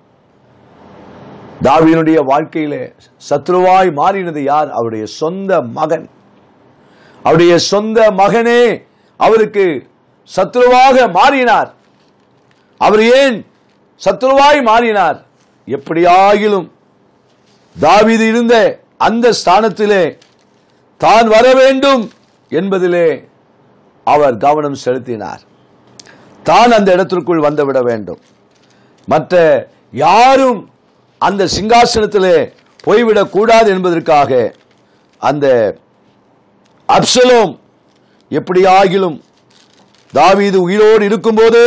தாவீனுடைய வாழ்க்கையிலே சத்ருவாய் மாறினது யார் அவருடைய சொந்த மகன் அவருடைய சொந்த மகனே அவருக்கு சத்ருவாக மாறினார் அவர் ஏன் சத்ருவாய் மாறினார் எப்படியாகிலும் தாவீது இருந்த அந்த ஸ்தானத்திலே தான் வர வேண்டும் என்பதிலே அவர் கவனம் செலுத்தினார் தான் அந்த இடத்திற்குள் வந்துவிட வேண்டும் மற்ற யாரும் அந்த சிங்காசனத்திலே போய்விடக் கூடாது என்பதற்காக அந்த அப்சலோம் எப்படியாகிலும் தாவீது உயிரோடு இருக்கும்போதே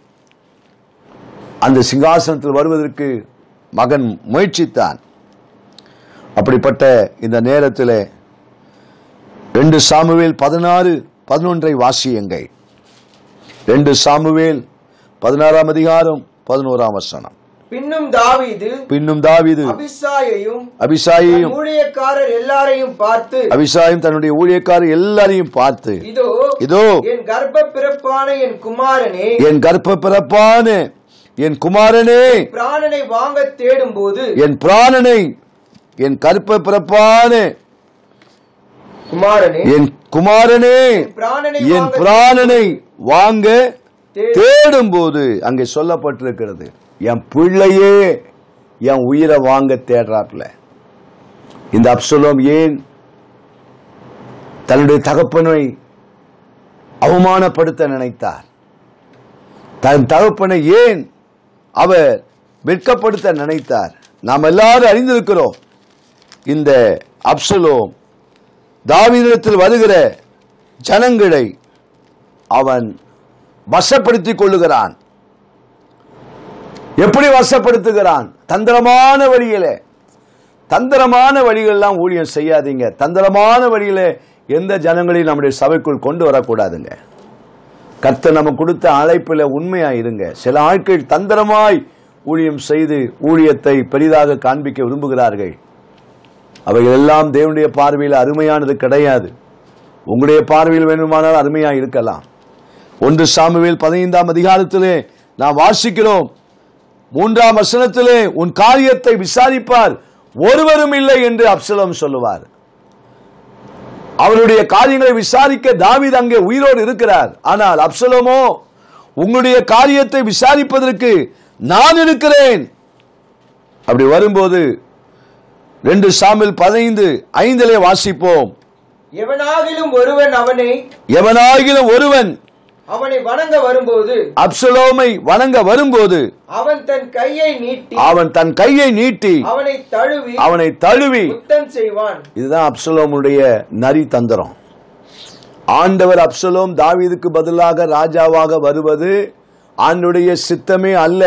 அந்த சிங்காசனத்தில் வருவதற்கு மகன் முயற்சித்தான் அப்படிப்பட்ட இந்த நேரத்தில் ரெண்டு சாமுவேல் பதினாறு பதினொன்றை வாசியுங்கள் ரெண்டு சாமுவேல் பதினாறாம் அதிகாரம் பதினோராம் வசனம் பின்னும் தாவீது பின்னும் தாவீது அபிசாயையும் அபிஷாயையும் ஊழியக்காரர் எல்லாரையும் பார்த்து அபிஷாயும் தன்னுடைய ஊழியக்காரர் எல்லாரையும் பார்த்து இதோ இதோ என் கர்ப்ப பிறப்பான என் குமாரனே என் கர்ப்ப பிறப்பான என் குமாரனே பிராணனை வாங்க தேடும்போது என் பிராணனை என் கர்ப்ப பிறப்பான குமாரனே என் குமாரனே பிராணனை என் வாங்க பிராணனை வாங்க தேடு- தேடும் போது அங்கே சொல்லப்பட்டிருக்கிறது என் பிள்ளையே என் உயிரை வாங்க தேடுறாப்ல இந்த அப்சலோம் ஏன் தன்னுடைய தகப்பனை அவமானப்படுத்த நினைத்தார் தன் தகப்பனை ஏன் அவர் வெட்கப்படுத்த நினைத்தார் நாம் எல்லாரும் அறிந்திருக்கிறோம் இந்த அப்சலோம் தாவீதிடத்தில் வருகிற ஜனங்களை அவன் வசப்படுத்திக் கொள்ளுகிறான் எப்படி வசப்படுத்துகிறான் தந்திரமான வழியிலே தந்திரமான வழிகளெல்லாம் ஊழியம் செய்யாதீங்க தந்திரமான வழியில எந்த ஜனங்களையும் நம்முடைய சபைக்குள் கொண்டு வரக்கூடாதுங்க கர்த்தர் நம்ம கொடுத்த அழைப்பில் உண்மையா இருங்க சில ஆட்கள் தந்திரமாய் ஊழியம் செய்து ஊழியத்தை பெரிதாக காண்பிக்க விரும்புகிறார்கள் அவைகள் எல்லாம் தேவனுடைய பார்வையில் அருமையானது கிடையாது உங்களுடைய பார்வையில் வேண்டுமானால் அருமையா இருக்கலாம் ஒன்று சாமுவேல் பதினைந்தாம் அதிகாரத்திலே நாம் வாசிக்கிறோம் மூன்றாம் வசனத்திலே உன் காரியத்தை விசாரிப்பார் ஒருவரும் இல்லை என்று அப்சலோம் சொல்லுவார் அவருடைய காரியங்களை விசாரிக்க தாவீது அங்கே உயிரோடு இருக்கிறார் ஆனால் அப்சலோமோ உங்களுடைய காரியத்தை விசாரிப்பதற்கு நான் இருக்கிறேன் அப்படி வரும்போது ரெண்டு சாமில் பதினைந்து ஐந்திலே வாசிப்போம் எவனாகிலும் ஒருவன் அவனை எவனாகிலும் ஒருவன் அவனை வணங்க வரும்போது அப்சலோமை வணங்க வரும்போது அவன் தன் கையை நீட்டி அவன் தன் கையை நீட்டி அவனை தழுவி அவனை தழுவி முத்தம் செய்வான் இதுதான் அப்சலோமுடைய நரி தந்திரம் ஆண்டவர் அப்சலோம் தாவீதுக்கு பதிலாக ராஜாவாக வருவது ஆண்டுடைய சித்தமே அல்ல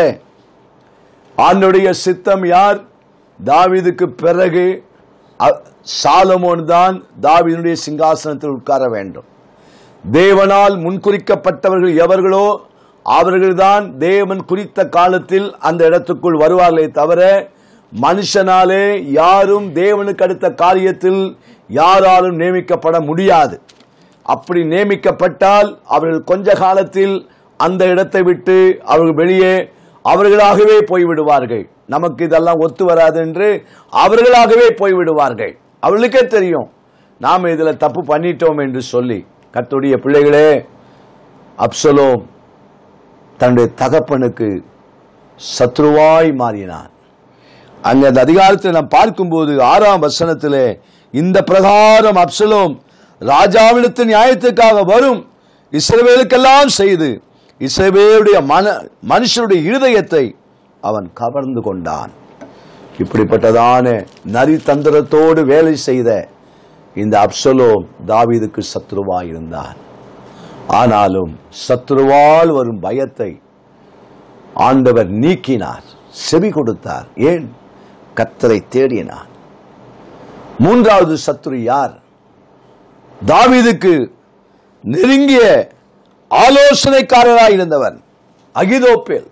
ஆண்டுடைய சித்தம் யார் தாவீதுக்கு பிறகு அ- சாலமோன் தான் தாவீதுடைய சிங்காசனத்தில் உட்கார வேண்டும் தேவனால் முன்குறிக்கப்பட்டவர்கள் எவர்களோ அவர்கள்தான் தேவன் குறித்த காலத்தில் அந்த இடத்துக்குள் வருவார்களே தவிர மனுஷனாலே யாரும் தேவனுக்கு அடுத்த காரியத்தில் யாராலும் நியமிக்கப்பட முடியாது அப்படி நியமிக்கப்பட்டால் அவர்கள் கொஞ்ச காலத்தில் அந்த இடத்தை விட்டு அவர்கள் வெளியே அவர்களாகவே போய்விடுவார்கள் நமக்கு இதெல்லாம் ஒத்து வராது என்று அவர்களாகவே போய்விடுவார்கள் அவர்களுக்கே தெரியும் நாம் இதுல தப்பு பண்ணிட்டோம் என்று சொல்லி கர்த்தருடைய பிள்ளைகளே அப்சலோம் தன்னுடைய தகப்பனுக்கு சத்ருவாய் மாறினான் அங்க அந்த அதிகாரத்தில் நாம் பார்க்கும்போது ஆறாம் வசனத்திலே இந்த பிரகாரம் அப்சலோம் ராஜாவிடத்து நியாயத்துக்காக வரும் இஸ்ரவேலுக்கெல்லாம் செய்து இஸ்ரவேலுடைய மன மனுஷருடைய இருதயத்தை அவன் கவர்ந்து கொண்டான் இப்படிப்பட்டதான நரித்தந்திரத்தோடு வேலை செய்த இந்த அப்சலோம் தாவீதுக்கு சத்ருவாய் இருந்தான் ஆனாலும் சத்ருவால் வரும் பயத்தை ஆண்டவர் நீக்கினார் செவி கொடுத்தார் ஏன் கத்தரை தேடினார் மூன்றாவது சத்ரு யார் தாவீதுக்கு நெருங்கிய ஆலோசனைக்காரராய் இருந்தவன் அகிதோப்பேல்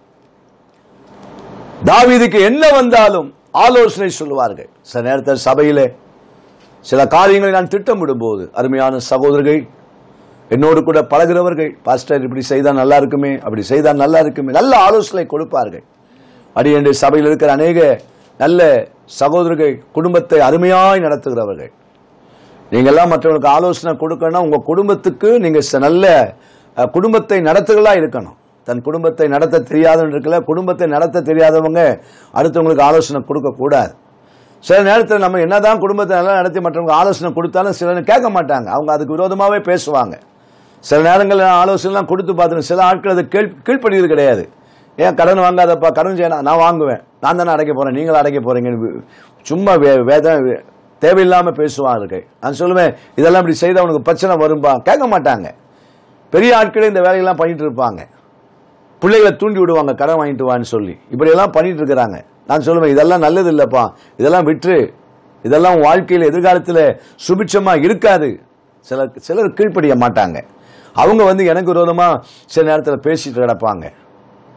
தாவீதுக்கு என்ன வந்தாலும் ஆலோசனை சொல்லுவார்கள் சில நேரத்தில் சபையிலே சில காரியங்களை நான் திட்டமிடும் போது அருமையான சகோதரர்கள் என்னோடு கூட பழகிறவர்கள் பாஸ்டர் இப்படி செய்தால் நல்லா இருக்குமே அப்படி செய்தால் நல்லா இருக்குமே நல்ல ஆலோசனை கொடுப்பார்கள் அடியேண்டு சபையில் இருக்கிற அநேக நல்ல சகோதரர்கள் குடும்பத்தை அருமையாய் நடத்துகிறவர்கள் நீங்க எல்லாம் மற்றவங்களுக்கு ஆலோசனை கொடுக்கணும் உங்க குடும்பத்துக்கு நீங்க ச- நல்ல அஹ், குடும்பத்தை நடத்துகளா இருக்கணும் தன் குடும்பத்தை நடத்த தெரியாதவங்க இருக்கல குடும்பத்தை நடத்த தெரியாதவங்க அடுத்தவங்களுக்கு ஆலோசனை கொடுக்க கூடாது சில நேரத்தில் நம்ம என்னதான் குடும்பத்தை நல்லா நடத்தி மற்றவங்க ஆலோசனை கொடுத்தாலும் சிலர் கேட்க மாட்டாங்க அவங்க அதுக்கு விரோதமாவே பேசுவாங்க சில நேரங்களில் ஆலோசனைலாம் கொடுத்து பார்த்துருக்கேன் சில ஆட்கள் அதை கீழ் கீழ்ப்படியது கிடையாது ஏன் கடன் வாங்காதப்பா கடன் செய்யணும் நான் வாங்குவேன் நான் தானே அடைக்க போறேன் நீங்களும் அடைக்க போறீங்கன்னு சும்மா வே- வேத தேவையில்லாம பேசுவாங்க நான் சொல்லுவேன் இதெல்லாம் இப்படி செய்த உனக்கு பிரச்சனை வரும்பா கேட்க மாட்டாங்க பெரிய ஆட்களே இந்த வேலையெல்லாம் பண்ணிட்டு இருப்பாங்க பிள்ளைகளை தூண்டி விடுவாங்க கடன் வாங்கிட்டு வான்னு சொல்லி இப்படி எல்லாம் பண்ணிட்டு இருக்கிறாங்க நான் சொல்லுவேன் இதெல்லாம் நல்லது இல்லப்பா இதெல்லாம் விட்டுரு இதெல்லாம் உன் வாழ்க்கையில் எதிர்காலத்தில் சுபிட்சமா இருக்காது சிலர் சிலர் கீழ்ப்படிய மாட்டாங்க அவங்க வந்து எனக்கு விரோதமா சில நேரத்தில் பேசிட்டு கிடப்பாங்க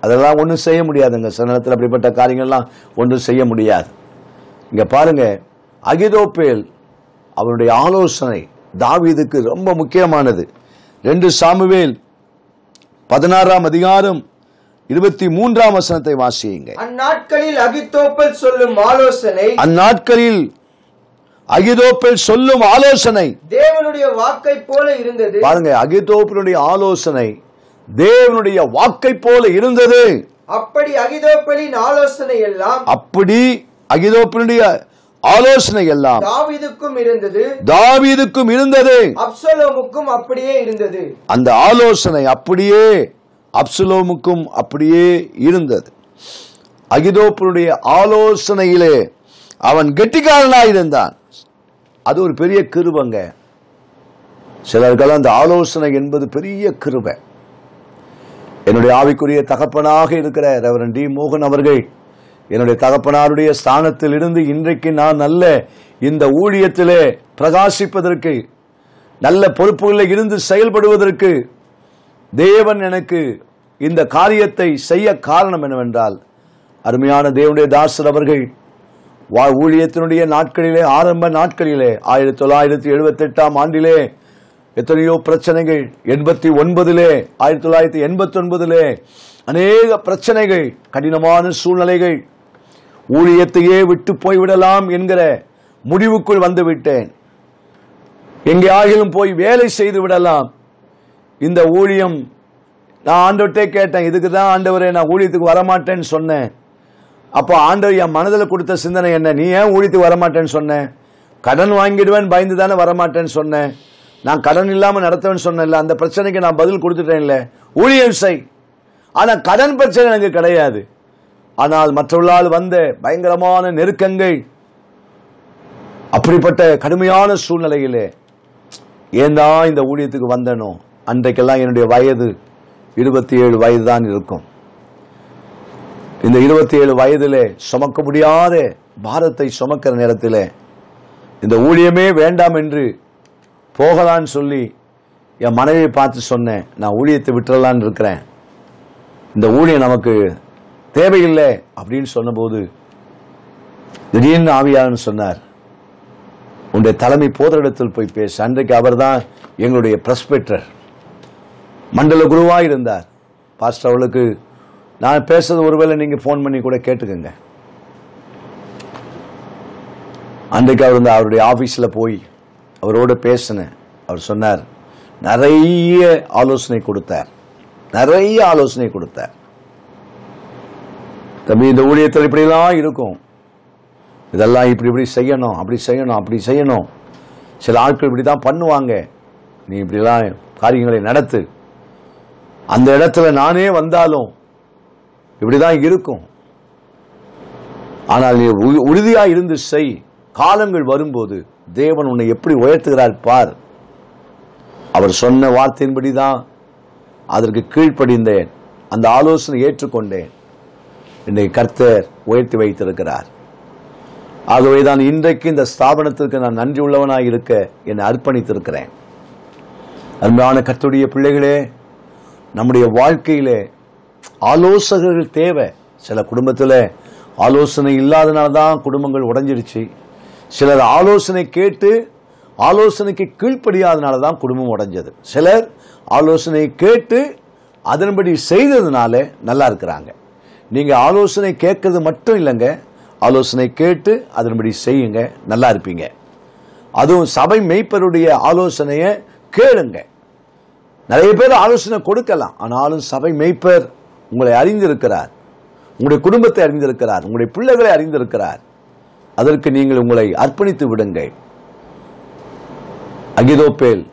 அதெல்லாம் ஒன்றும் செய்ய முடியாதுங்க சில நேரத்தில் அப்படிப்பட்ட காரியங்கள்லாம் ஒன்றும் செய்ய முடியாது இங்க பாருங்க அகிதோப்பேல் அவனுடைய ஆலோசனை தாவீதுக்கு ரொம்ப முக்கியமானது ரெண்டு சாமுவேல் பதினாறாம் அதிகாரம் இருபத்தி மூன்றாம் வசனத்தை வாசியுங்க அந்நாட்களில் அகித்தோப்பல் சொல்லும் ஆலோசனை அந்நாட்களில் அகிதோப்பேல் சொல்லும் ஆலோசனை தேவனுடைய வாக்கை போல இருந்தது பாருங்க அகிதோப்பனுடைய ஆலோசனை தேவனுடைய வாக்கை போல இருந்தது அப்படி அகிதோப்பலின் ஆலோசனை எல்லாம் அப்படி அகிதோப்பனுடைய ஆலோசனை எல்லாம் தாவீதுக்கும் இருந்தது தாவீதுக்கும் இருந்தது அப்சலோமுக்கும் அப்படியே இருந்தது அந்த ஆலோசனை அப்படியே அப்சுலோமுக்கும் அப்படியே இருந்தது அகிதோப்பனுடைய ஆலோசனையிலே அவன் கெட்டிக்காரனாய் இருந்தான் அது ஒரு பெரிய கிருபங்க சிலருக்கெல்லாம் அந்த ஆலோசனை என்பது பெரிய கிருபை என்னுடைய ஆவிக்குரிய தகப்பனாக இருக்கிற ரெவரன் டி மோகன் அவர்கள் என்னுடைய தகப்பனாருடைய ஸ்தானத்தில் இருந்து இன்றைக்கு நான் நல்ல இந்த ஊழியத்திலே பிரகாசிப்பதற்கு நல்ல பொறுப்புகளில் இருந்து செயல்படுவதற்கு தேவன் எனக்கு இந்த காரியத்தை செய்ய காரணம் என்னவென்றால் அருமையான தேவனுடைய தாசர் அவர்கள் வா ஊழியத்தினுடைய நாட்களிலே ஆரம்ப நாட்களிலே ஆயிரத்தி தொள்ளாயிரத்தி எழுபத்தி எட்டாம் ஆண்டிலே எத்தனையோ பிரச்சனைகள் எண்பத்தி ஒன்பதிலே ஆயிரத்தி தொள்ளாயிரத்தி எண்பத்தி ஒன்பதிலே அநேக பிரச்சனைகள் கடினமான சூழ்நிலைகள் ஊழியத்தையே விட்டு போய்விடலாம் என்கிற முடிவுக்குள் வந்து விட்டேன் எங்கே ஆகிலும் போய் வேலை செய்து விடலாம் இந்த ஊழியம் நான் ஆண்டவர்கிட்டே கேட்டேன் இதுக்கு தான் ஆண்டவரே நான் ஊழியத்துக்கு வரமாட்டேன்னு சொன்னேன் அப்போ ஆண்டவர் என் மனதில் கொடுத்த சிந்தனை என்ன நீ ஏன் ஊழியத்துக்கு வரமாட்டேன்னு சொன்னேன் கடன் வாங்கிடுவேன் பயந்து தானே வரமாட்டேன்னு சொன்னேன் நான் கடன் இல்லாமல் நடத்துவேன்னு சொன்னேன்ல அந்த பிரச்சனைக்கு நான் பதில் கொடுத்துட்டேன்ல ஊழியம் செய் ஆனால் கடன் பிரச்சனை எனக்கு கிடையாது ஆனால் மற்றவர்களால் வந்த பயங்கரமான நெருக்கங்கள் அப்படிப்பட்ட கடுமையான சூழ்நிலையிலே ஏன் தான் இந்த ஊழியத்துக்கு வந்தனோ அன்றைக்கெல்லாம் என்னுடைய வயது இருபத்தி ஏழு வயது தான் இருக்கும் இந்த இருபத்தி ஏழு வயதிலே சுமக்க முடியாத பாரத்தை சுமக்கிற நேரத்திலே இந்த ஊழியமே வேண்டாம் என்று போகலான்னு சொல்லி என் மனைவியை பார்த்து சொன்னேன் நான் ஊழியத்தை விட்டுறலான்னு இருக்கிறேன் இந்த ஊழியம் நமக்கு தேவையில்லை அப்படின்னு சொன்னபோது திடீர்னு ஆவியாளன் சொன்னார் உன்னுடைய தலைமை போதரிடத்தில் போய் பேச அன்றைக்கு அவர்தான் எங்களுடைய பிரஸ்பெக்டர் மண்டல குருவாக இருந்தார் பாஸ்டர் அவளுக்கு நான் பேசுறது ஒருவேளை நீங்க ஃபோன் பண்ணி கூட கேட்டுக்கோங்க அன்றைக்கு அவர் வந்து அவருடைய ஆபீஸ்ல போய் அவரோட பேசினேன் அவர் சொன்னார் நிறைய ஆலோசனை கொடுத்தார் நிறைய ஆலோசனை கொடுத்தார் தம்பி இந்த ஊழியத்தில் இப்படிலாம் இருக்கும் இதெல்லாம் இப்படி இப்படி செய்யணும் அப்படி செய்யணும் அப்படி செய்யணும் சில ஆட்கள் இப்படி தான் பண்ணுவாங்க நீ இப்படிலாம் காரியங்களை நடத்து அந்த இடத்துல நானே வந்தாலும் இப்படிதான் இருக்கும் ஆனால் நீ உ- உறுதியா இருந்து செய் காலங்கள் வரும்போது தேவன் உன்னை எப்படி உயர்த்துகிறார் பார் அவர் சொன்ன வார்த்தையின்படி தான் அதற்கு கீழ்ப்படிந்தேன் அந்த ஆலோசனை ஏற்றுக்கொண்டேன் இன்றைக்கு கர்த்தர் உயர்த்தி வைத்திருக்கிறார் ஆகவே தான் இன்றைக்கு இந்த ஸ்தாபனத்திற்கு நான் நன்றி உள்ளவனாய் இருக்க என்னை அர்ப்பணித்திருக்கிறேன் அன்பான கர்த்தருடைய பிள்ளைகளே நம்முடைய வாழ்க்கையிலே ஆலோசகர்கள் தேவை சில குடும்பத்தில் ஆலோசனை இல்லாதனால தான் குடும்பங்கள் உடைஞ்சிருச்சு சிலர் ஆலோசனை கேட்டு ஆலோசனைக்கு கீழ்ப்படியாதனால தான் குடும்பம் உடைஞ்சது சிலர் ஆலோசனை கேட்டு அதன்படி செய்ததுனால நல்லா இருக்கிறாங்க நீங்க ஆலோசனை கேட்கறது மட்டும் இல்லைங்க ஆலோசனை கேட்டு அதன்படி செய்யுங்க நல்லா இருப்பீங்க அதுவும் சபை மெய்ப்பருடைய ஆலோசனையை கேளுங்க நிறைய பேர் ஆலோசனை கொடுக்கலாம் ஆனாலும் சபை மெய்ப்பர் உங்களை அறிந்திருக்கிறார் உங்களுடைய குடும்பத்தை அறிந்திருக்கிறார் உங்களுடைய பிள்ளைகளை அறிந்திருக்கிறார் அதற்கு நீங்கள் உங்களை அர்ப்பணித்து விடுங்கள் அகிதோப்பேல்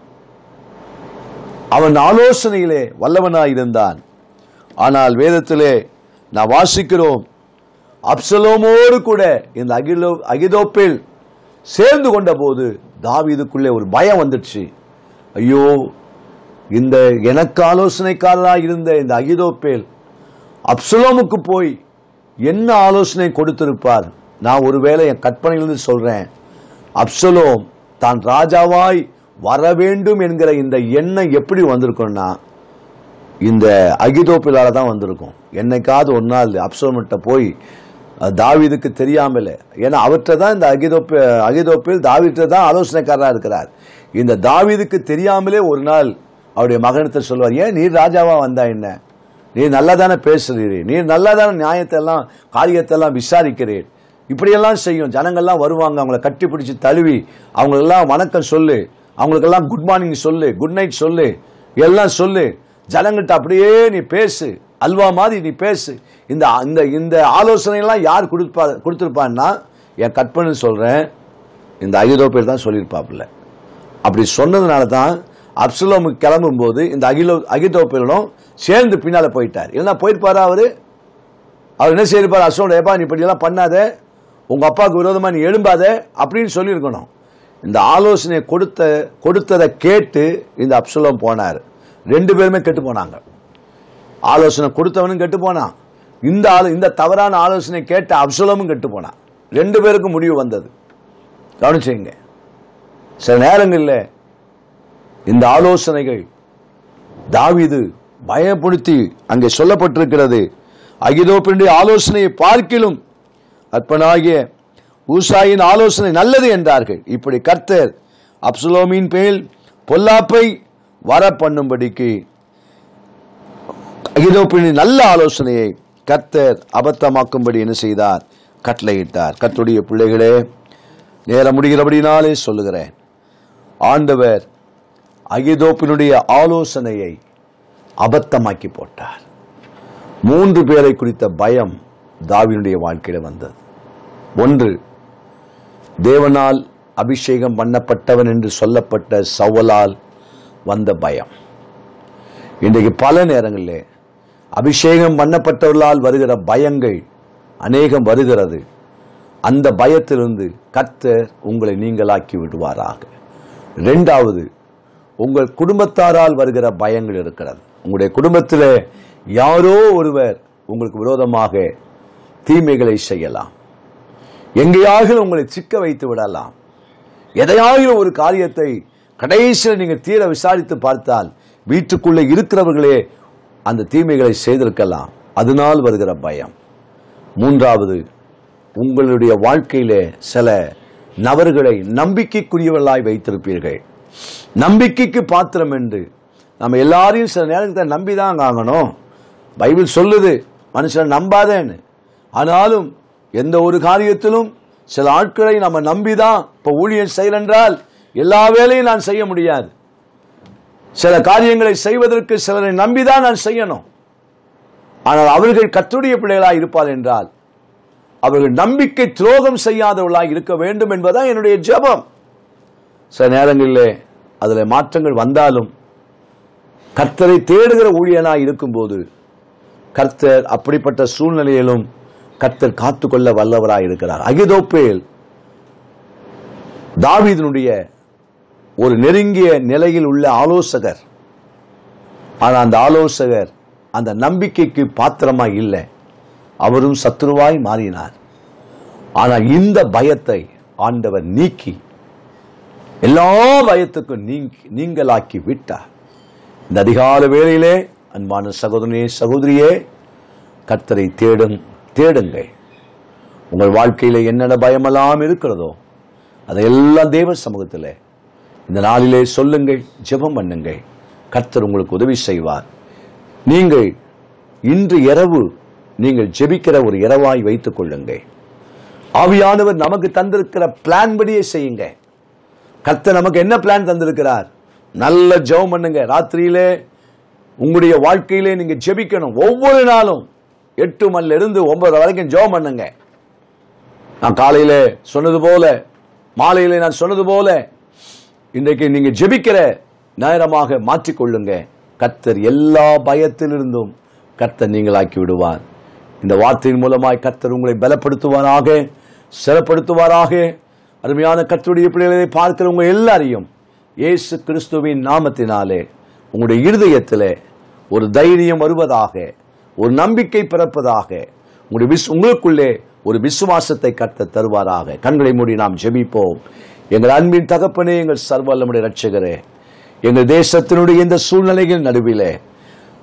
அவன் ஆலோசனையிலே வல்லவனாயிருந்தான் ஆனால் வேதத்திலே நான் வாசிக்கிறோம் அப்சலோமோடு கூட இந்த அகிலோ அகிதோப்பேல் சேர்ந்து கொண்ட போது தாவீதுக்குள்ளே ஒரு பயம் வந்துடுச்சு ஐயோ இந்த எனக்கு ஆலோசனைக்காரராக இருந்த இந்த அகிதோப்பேல் அப்சலோமுக்கு போய் என்ன ஆலோசனை கொடுத்திருப்பார் நான் ஒருவேளை என் கற்பனையிலிருந்து சொல்றேன் அப்சலோம் தான் ராஜாவாய் வர வேண்டும் என்கிற இந்த எண்ணம் எப்படி வந்திருக்கும்னா இந்த அகிதோப்பிலால தான் வந்திருக்கும் என்னைக்காவது ஒரு நாள் அப்சோமிட்ட போய் அஹ், தாவீதுக்கு தெரியாமல ஏன்னா அவர்கிட்ட தான் இந்த அகிதோப்பு அகிதோப்பில் தாவீட்ட தான் ஆலோசனைக்காரராக இருக்கிறார் இந்த தாவீதுக்கு தெரியாமலே ஒரு நாள் அவருடைய மகனத்தை சொல்வார் ஏன் நீர் ராஜாவா வந்தா என்ன நீர் நல்லா தானே பேசுறீர் நீர் நல்லா தானே நியாயத்தை எல்லாம் காரியத்தை எல்லாம் விசாரிக்கிறீர் இப்படியெல்லாம் செய்யும் ஜனங்கள்லாம் வருவாங்க அவங்கள கட்டி பிடிச்சி தழுவி அவங்களுக்கெல்லாம் வணக்கம் சொல்லு அவங்களுக்கெல்லாம் குட் மார்னிங் சொல்லு குட் நைட் சொல்லு எல்லாம் சொல்லு ஜனங்கிட்ட அப்படியே நீ பேசு அல்வா மாதிரி நீ பேசு இந்த இந்த இந்த ஆலோசனையெல்லாம் யார் கொடுப்பா கொடுத்துருப்பான்னா என் கற்பனை சொல்றேன் இந்த அகிதோ பேர் தான் சொல்லியிருப்பாப்புல அப்படி சொன்னதுனால தான் அப்சலோமுக்கு கிளம்பும்போது இந்த அகிலோ அகிதோப்பிலும் சேர்ந்து பின்னால போயிட்டார் இல்லைன்னா போயிருப்பாரா அவரு அவர் என்ன செய்யிருப்பார் அசோட ஏப்பா நீ இப்படியெல்லாம் பண்ணாத உங்க அப்பாவுக்கு விரோதமா நீ எழும்பாத அப்படின்னு சொல்லியிருக்கணும் இந்த ஆலோசனையை கொடுத்த கொடுத்ததை கேட்டு இந்த அப்சலோம் போனார் ரெண்டு பேருமே கெட்டு போனாங்க ஆலோசனை கொடுத்தவனும் கெட்டு போனான் இந்த ஆளு இந்த தவறான ஆலோசனை கேட்ட அப்சலோமும் கெட்டு போனான் ரெண்டு பேருக்கும் முடிவு வந்தது கவனிச்சுங்க சில நேரங்களில் இந்த ஆலோசனைகள் தாவீது பயப்படுத்தி அங்கே சொல்லப்பட்டிருக்கிறது அகிதோப்பினுடைய ஆலோசனையை பார்க்கிலும் அற்பனாகிய ஊசாயின் ஆலோசனை நல்லது என்றார்கள் இப்படி கர்த்தர் அப்சுலோமின் பேல் பொல்லாப்பை வர பண்ணும்படிக்கு அகிதோப்பின் நல்ல ஆலோசனையை கர்த்தர் அபத்தமாக்கும்படி என்ன செய்தார் கட்டளையிட்டார் கர்த்தருடைய பிள்ளைகளே நேரம் முடிகிறபடினாலே சொல்லுகிறேன் ஆண்டவர் அகிதோப்பினுடைய ஆலோசனையை அபத்தமாக்கி போட்டார் மூன்று பேரை குறித்த பயம் தாவினுடைய வாழ்க்கையில வந்தது ஒன்று தேவனால் அபிஷேகம் பண்ணப்பட்டவன் என்று சொல்லப்பட்ட சவுலால் வந்த பயம் இன்றைக்கு பல நேரங்களிலே அபிஷேகம் பண்ணப்பட்டவர்களால் வருகிற பயங்கள் அநேகம் வருகிறது அந்த பயத்திலிருந்து கர்த்தர் உங்களை நீங்களாக்கி விடுவாராக இரண்டாவது உங்கள் குடும்பத்தாரால் வருகிற பயங்கள் இருக்கிறது உங்களுடைய குடும்பத்திலே யாரோ ஒருவர் உங்களுக்கு விரோதமாக தீமைகளை செய்யலாம் எங்கேயாவது உங்களை சிக்க வைத்து விடலாம் எதையாவது ஒரு காரியத்தை கடைசியில் நீங்க தீர விசாரித்து பார்த்தால் வீட்டுக்குள்ளே இருக்கிறவர்களே அந்த தீமைகளை செய்திருக்கலாம் அதனால் வருகிற பயம் மூன்றாவது உங்களுடைய வாழ்க்கையிலே சில நபர்களை நம்பிக்கைக்குரியவர்களாய் வைத்திருப்பீர்கள் நம்பிக்கைக்கு பாத்திரம் என்று நம்ம எல்லாரையும் சில நேரத்தை நம்பி தான் வாங்கணும் பைபிள் சொல்லுது மனுஷனை நம்பாதேன்னு ஆனாலும் எந்த ஒரு காரியத்திலும் சில ஆட்களை நம்ம நம்பிதான் இப்ப ஊழியம் செய்யலென்றால் எல்லா வேலையும் நான் செய்ய முடியாது சில காரியங்களை செய்வதற்கு சிலரை நம்பிதான் நான் செய்யணும் ஆனால் அவர்கள் கத்துடைய பிள்ளைகளாய் இருப்பார் என்றால் அவர்கள் நம்பிக்கை துரோகம் செய்யாதவர்களாய் இருக்க வேண்டும் என்பதுதான் என்னுடைய ஜெபம் சில நேரங்களிலே அதில் மாற்றங்கள் வந்தாலும் கர்த்தரை தேடுகிற ஊழியனாய் இருக்கும்போது கர்த்தர் அப்படிப்பட்ட சூழ்நிலையிலும் கர்த்தர் காத்துக்கொள்ள வல்லவராய் இருக்கிறார் அகிதோப்பேல் தாவீதினுடைய ஒரு நெருங்கிய நிலையில் உள்ள ஆலோசகர் ஆனால் அந்த ஆலோசகர் அந்த நம்பிக்கைக்கு பாத்திரமாய் இல்லை அவரும் சத்துருவாய் மாறினார் ஆனால் இந்த பயத்தை ஆண்டவர் நீக்கி எல்லா பயத்துக்கும் நீங்கி நீங்களாக்கி விட்டார் இந்த அதிகால வேளையிலே அன்பான சகோதரனே சகோதரியே கர்த்தரை தேடும் தேடுங்கள் உங்கள் வாழ்க்கையில என்னென்ன பயமெல்லாம் இருக்கிறதோ அதையெல்லாம் தேவ சமூகத்தில் இந்த நாளிலே சொல்லுங்கள் ஜெபம் பண்ணுங்கள் கர்த்தர் உங்களுக்கு உதவி செய்வார் நீங்கள் இன்று இரவு நீங்கள் ஜெபிக்கிற ஒரு இரவாய் வைத்துக் கொள்ளுங்கள் ஆவியானவர் நமக்கு தந்திருக்கிற பிளான் படியே செய்யுங்க கர்த்தர் நமக்கு என்ன பிளான் தந்திருக்கிறார் நல்ல ஜெபம் பண்ணுங்க ராத்திரியிலே உங்களுடைய வாழ்க்கையிலே நீங்க ஜெபிக்கணும் ஒவ்வொரு நாளும் எட்டு மணில இருந்து ஒன்பது வரைக்கும் ஜெபம் பண்ணுங்க நான் காலையில சொன்னது போல மாலையில நான் சொன்னது போல இன்றைக்கு நீங்க ஜெபிக்கிற நேரமாக மாற்றிக்கொள்ளுங்க கர்த்தர் எல்லா பயத்திலிருந்தும் கர்த்தர் நீங்களாக்கி விடுவார் இந்த வார்த்தையின் மூலமாய் கர்த்தர் உங்களை பலப்படுத்துவாராக சிறப்படுத்துவாராக அருமையான கர்த்தருடைய பிள்ளைகளை பார்க்கிறவங்க எல்லாரையும் இயேசு கிறிஸ்துவின் நாமத்தினாலே உங்களுடைய இருதயத்திலே ஒரு தைரியம் வருவதாக ஒரு நம்பிக்கை பிறப்பதாக உங்களுடைய விஸ் உங்களுக்குள்ளே ஒரு விசுவாசத்தை கர்த்தர் தருவாராக கண்களை மூடி நாம் ஜெபிப்போம் எங்கள் அன்பின் தகப்பனே எங்கள் சர்வல்லமுடைய ரட்சகரே எங்கள் தேசத்தினுடைய இந்த சூழ்நிலைகள் நடுவிலே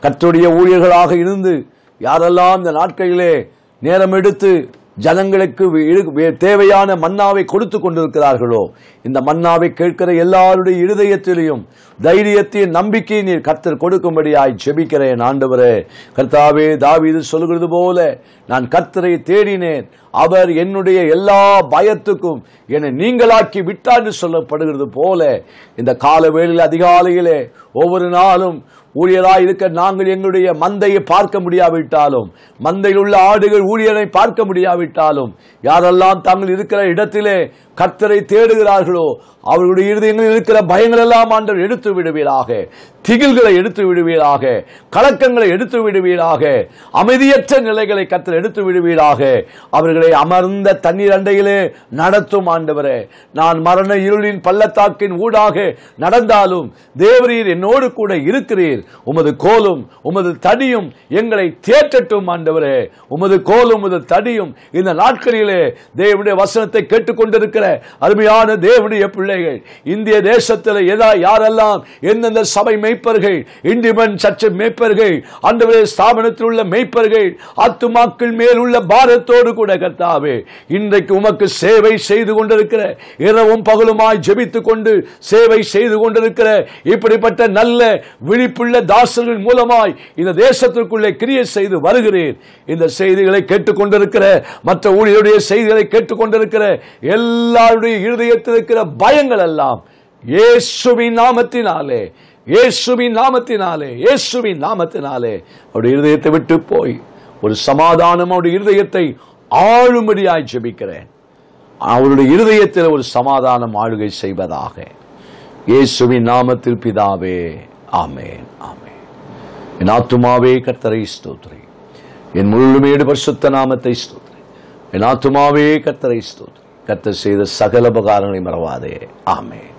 கர்த்தருடைய ஊழியர்களாக இருந்து யாரெல்லாம் இந்த நாட்களிலே நேரம் எடுத்து ஜனங்களுக்கு இரு- வே- தேவையான மன்னாவை கொடுத்து கொண்டிருக்கிறார்களோ இந்த மன்னாவை கேட்கிற எல்லாருடைய இருதயத்திலையும் தைரியத்தையும் நம்பிக்கையை நீர் கர்த்தர் கொடுக்கும்படியாய் ஜெபிக்கிறேன் ஆண்டவரே கர்த்தாவே தாவீது சொல்கிறது போல நான் கர்த்தரை தேடினேன் அவர் என்னுடைய எல்லா பயத்துக்கும் என்னை நீங்களாக்கி விட்டார் என்று சொல்லப்படுகிறது போல இந்த கால வேளையில் அதிகாலையிலே ஒவ்வொரு நாளும் ஊழியராய் இருக்க நாங்கள் எங்களுடைய மந்தையை பார்க்க முடியாவிட்டாலும் மந்தையில் உள்ள ஆடுகள் ஊழியரை பார்க்க முடியாவிட்டாலும் யாரெல்லாம் தாங்கள் இருக்கிற இடத்திலே கர்த்தரை தேடுகிறார்களோ அவர்களுடைய இருதயங்களில் இருக்கிற பயங்கள் எல்லாம் ஆண்டவர் எடுத்து விடுவீராக திகில்களை எடுத்து விடுவீராக கலக்கங்களை எடுத்து விடுவீராக அமைதியற்ற நிலைகளை கர்த்தர் எடுத்து விடுவீராக அவர்களை அமர்ந்த தண்ணீர் அண்டையிலே நடத்தும் ஆண்டவரே நான் மரண இருளின் பள்ளத்தாக்கின் ஊடாக நடந்தாலும் தேவரீர் என்னோடு கூட இருக்கிறீர் உமது கோலும் உமது தடியும் எங்களை தேற்றட்டும் ஆண்டவரே உமது கோலும் உமது தடியும் இந்த நாட்களிலே தேவனுடைய வசனத்தை கேட்டுக்கொண்டிருக்கிற அருமையான தேவனுடைய பிள்ளைகள் இந்திய தேசத்தில் எதா யாரெல்லாம் எந்தெந்த சபை மேய்ப்பர்கள் இண்டிபெண்ட் சர்ச்சை மேய்ப்பர்கள் ஆண்டவரே ஸ்தாபனத்தில் உள்ள மேய்ப்பர்கள் ஆத்துமாக்கள் மேல் உள்ள பாரத்தோடு கூட கர்த்தாவே இன்றைக்கு உமக்கு சேவை செய்து கொண்டிருக்கிற இரவும் பகலுமாய் ஜெபித்துக் கொண்டு சேவை செய்து கொண்டிருக்கிற இப்படிப்பட்ட நல்ல விழிப்புள்ள தாசர்கள் மூலமாய் இந்த தேசத்திற்குள்ளே கிரியை செய்து வருகிறேன் இந்த செய்திகளை கேட்டுக்கொண்டிருக்கிற மற்ற ஊழியருடைய செய்திகளை கேட்டுக்கொண்டிருக்கிற எல்லாருடைய இருதயத்தில் இருக்கிற பயங்கள் எல்லாம் இயேசுவின் நாமத்தினாலே இயேசுவின் நாமத்தினாலே இயேசுவின் நாமத்தினாலே அவருடைய இருதயத்தை விட்டு போய் ஒரு சமாதானம் அவருடைய இருதயத்தை ஆளும்படியாய் ஜெபிக்கிறேன் அவருடைய இருதயத்தில் ஒரு சமாதானம் ஆளுகை செய்வதாக இயேசுவின் நாமத்தில் பிதாவே ஆமென் ஆமென் என் ஆத்துமாவே கர்த்தரை ஸ்தோத்ரி என் முழுமையீடு பரிசுத்த நாமத்தை ஸ்தோத்ரி என் ஆத்துமாவே கர்த்தரை ஸ்தோத்ரி கர்த்தர் செய்த சகல உபகாரங்களை மறவாதே ஆமென்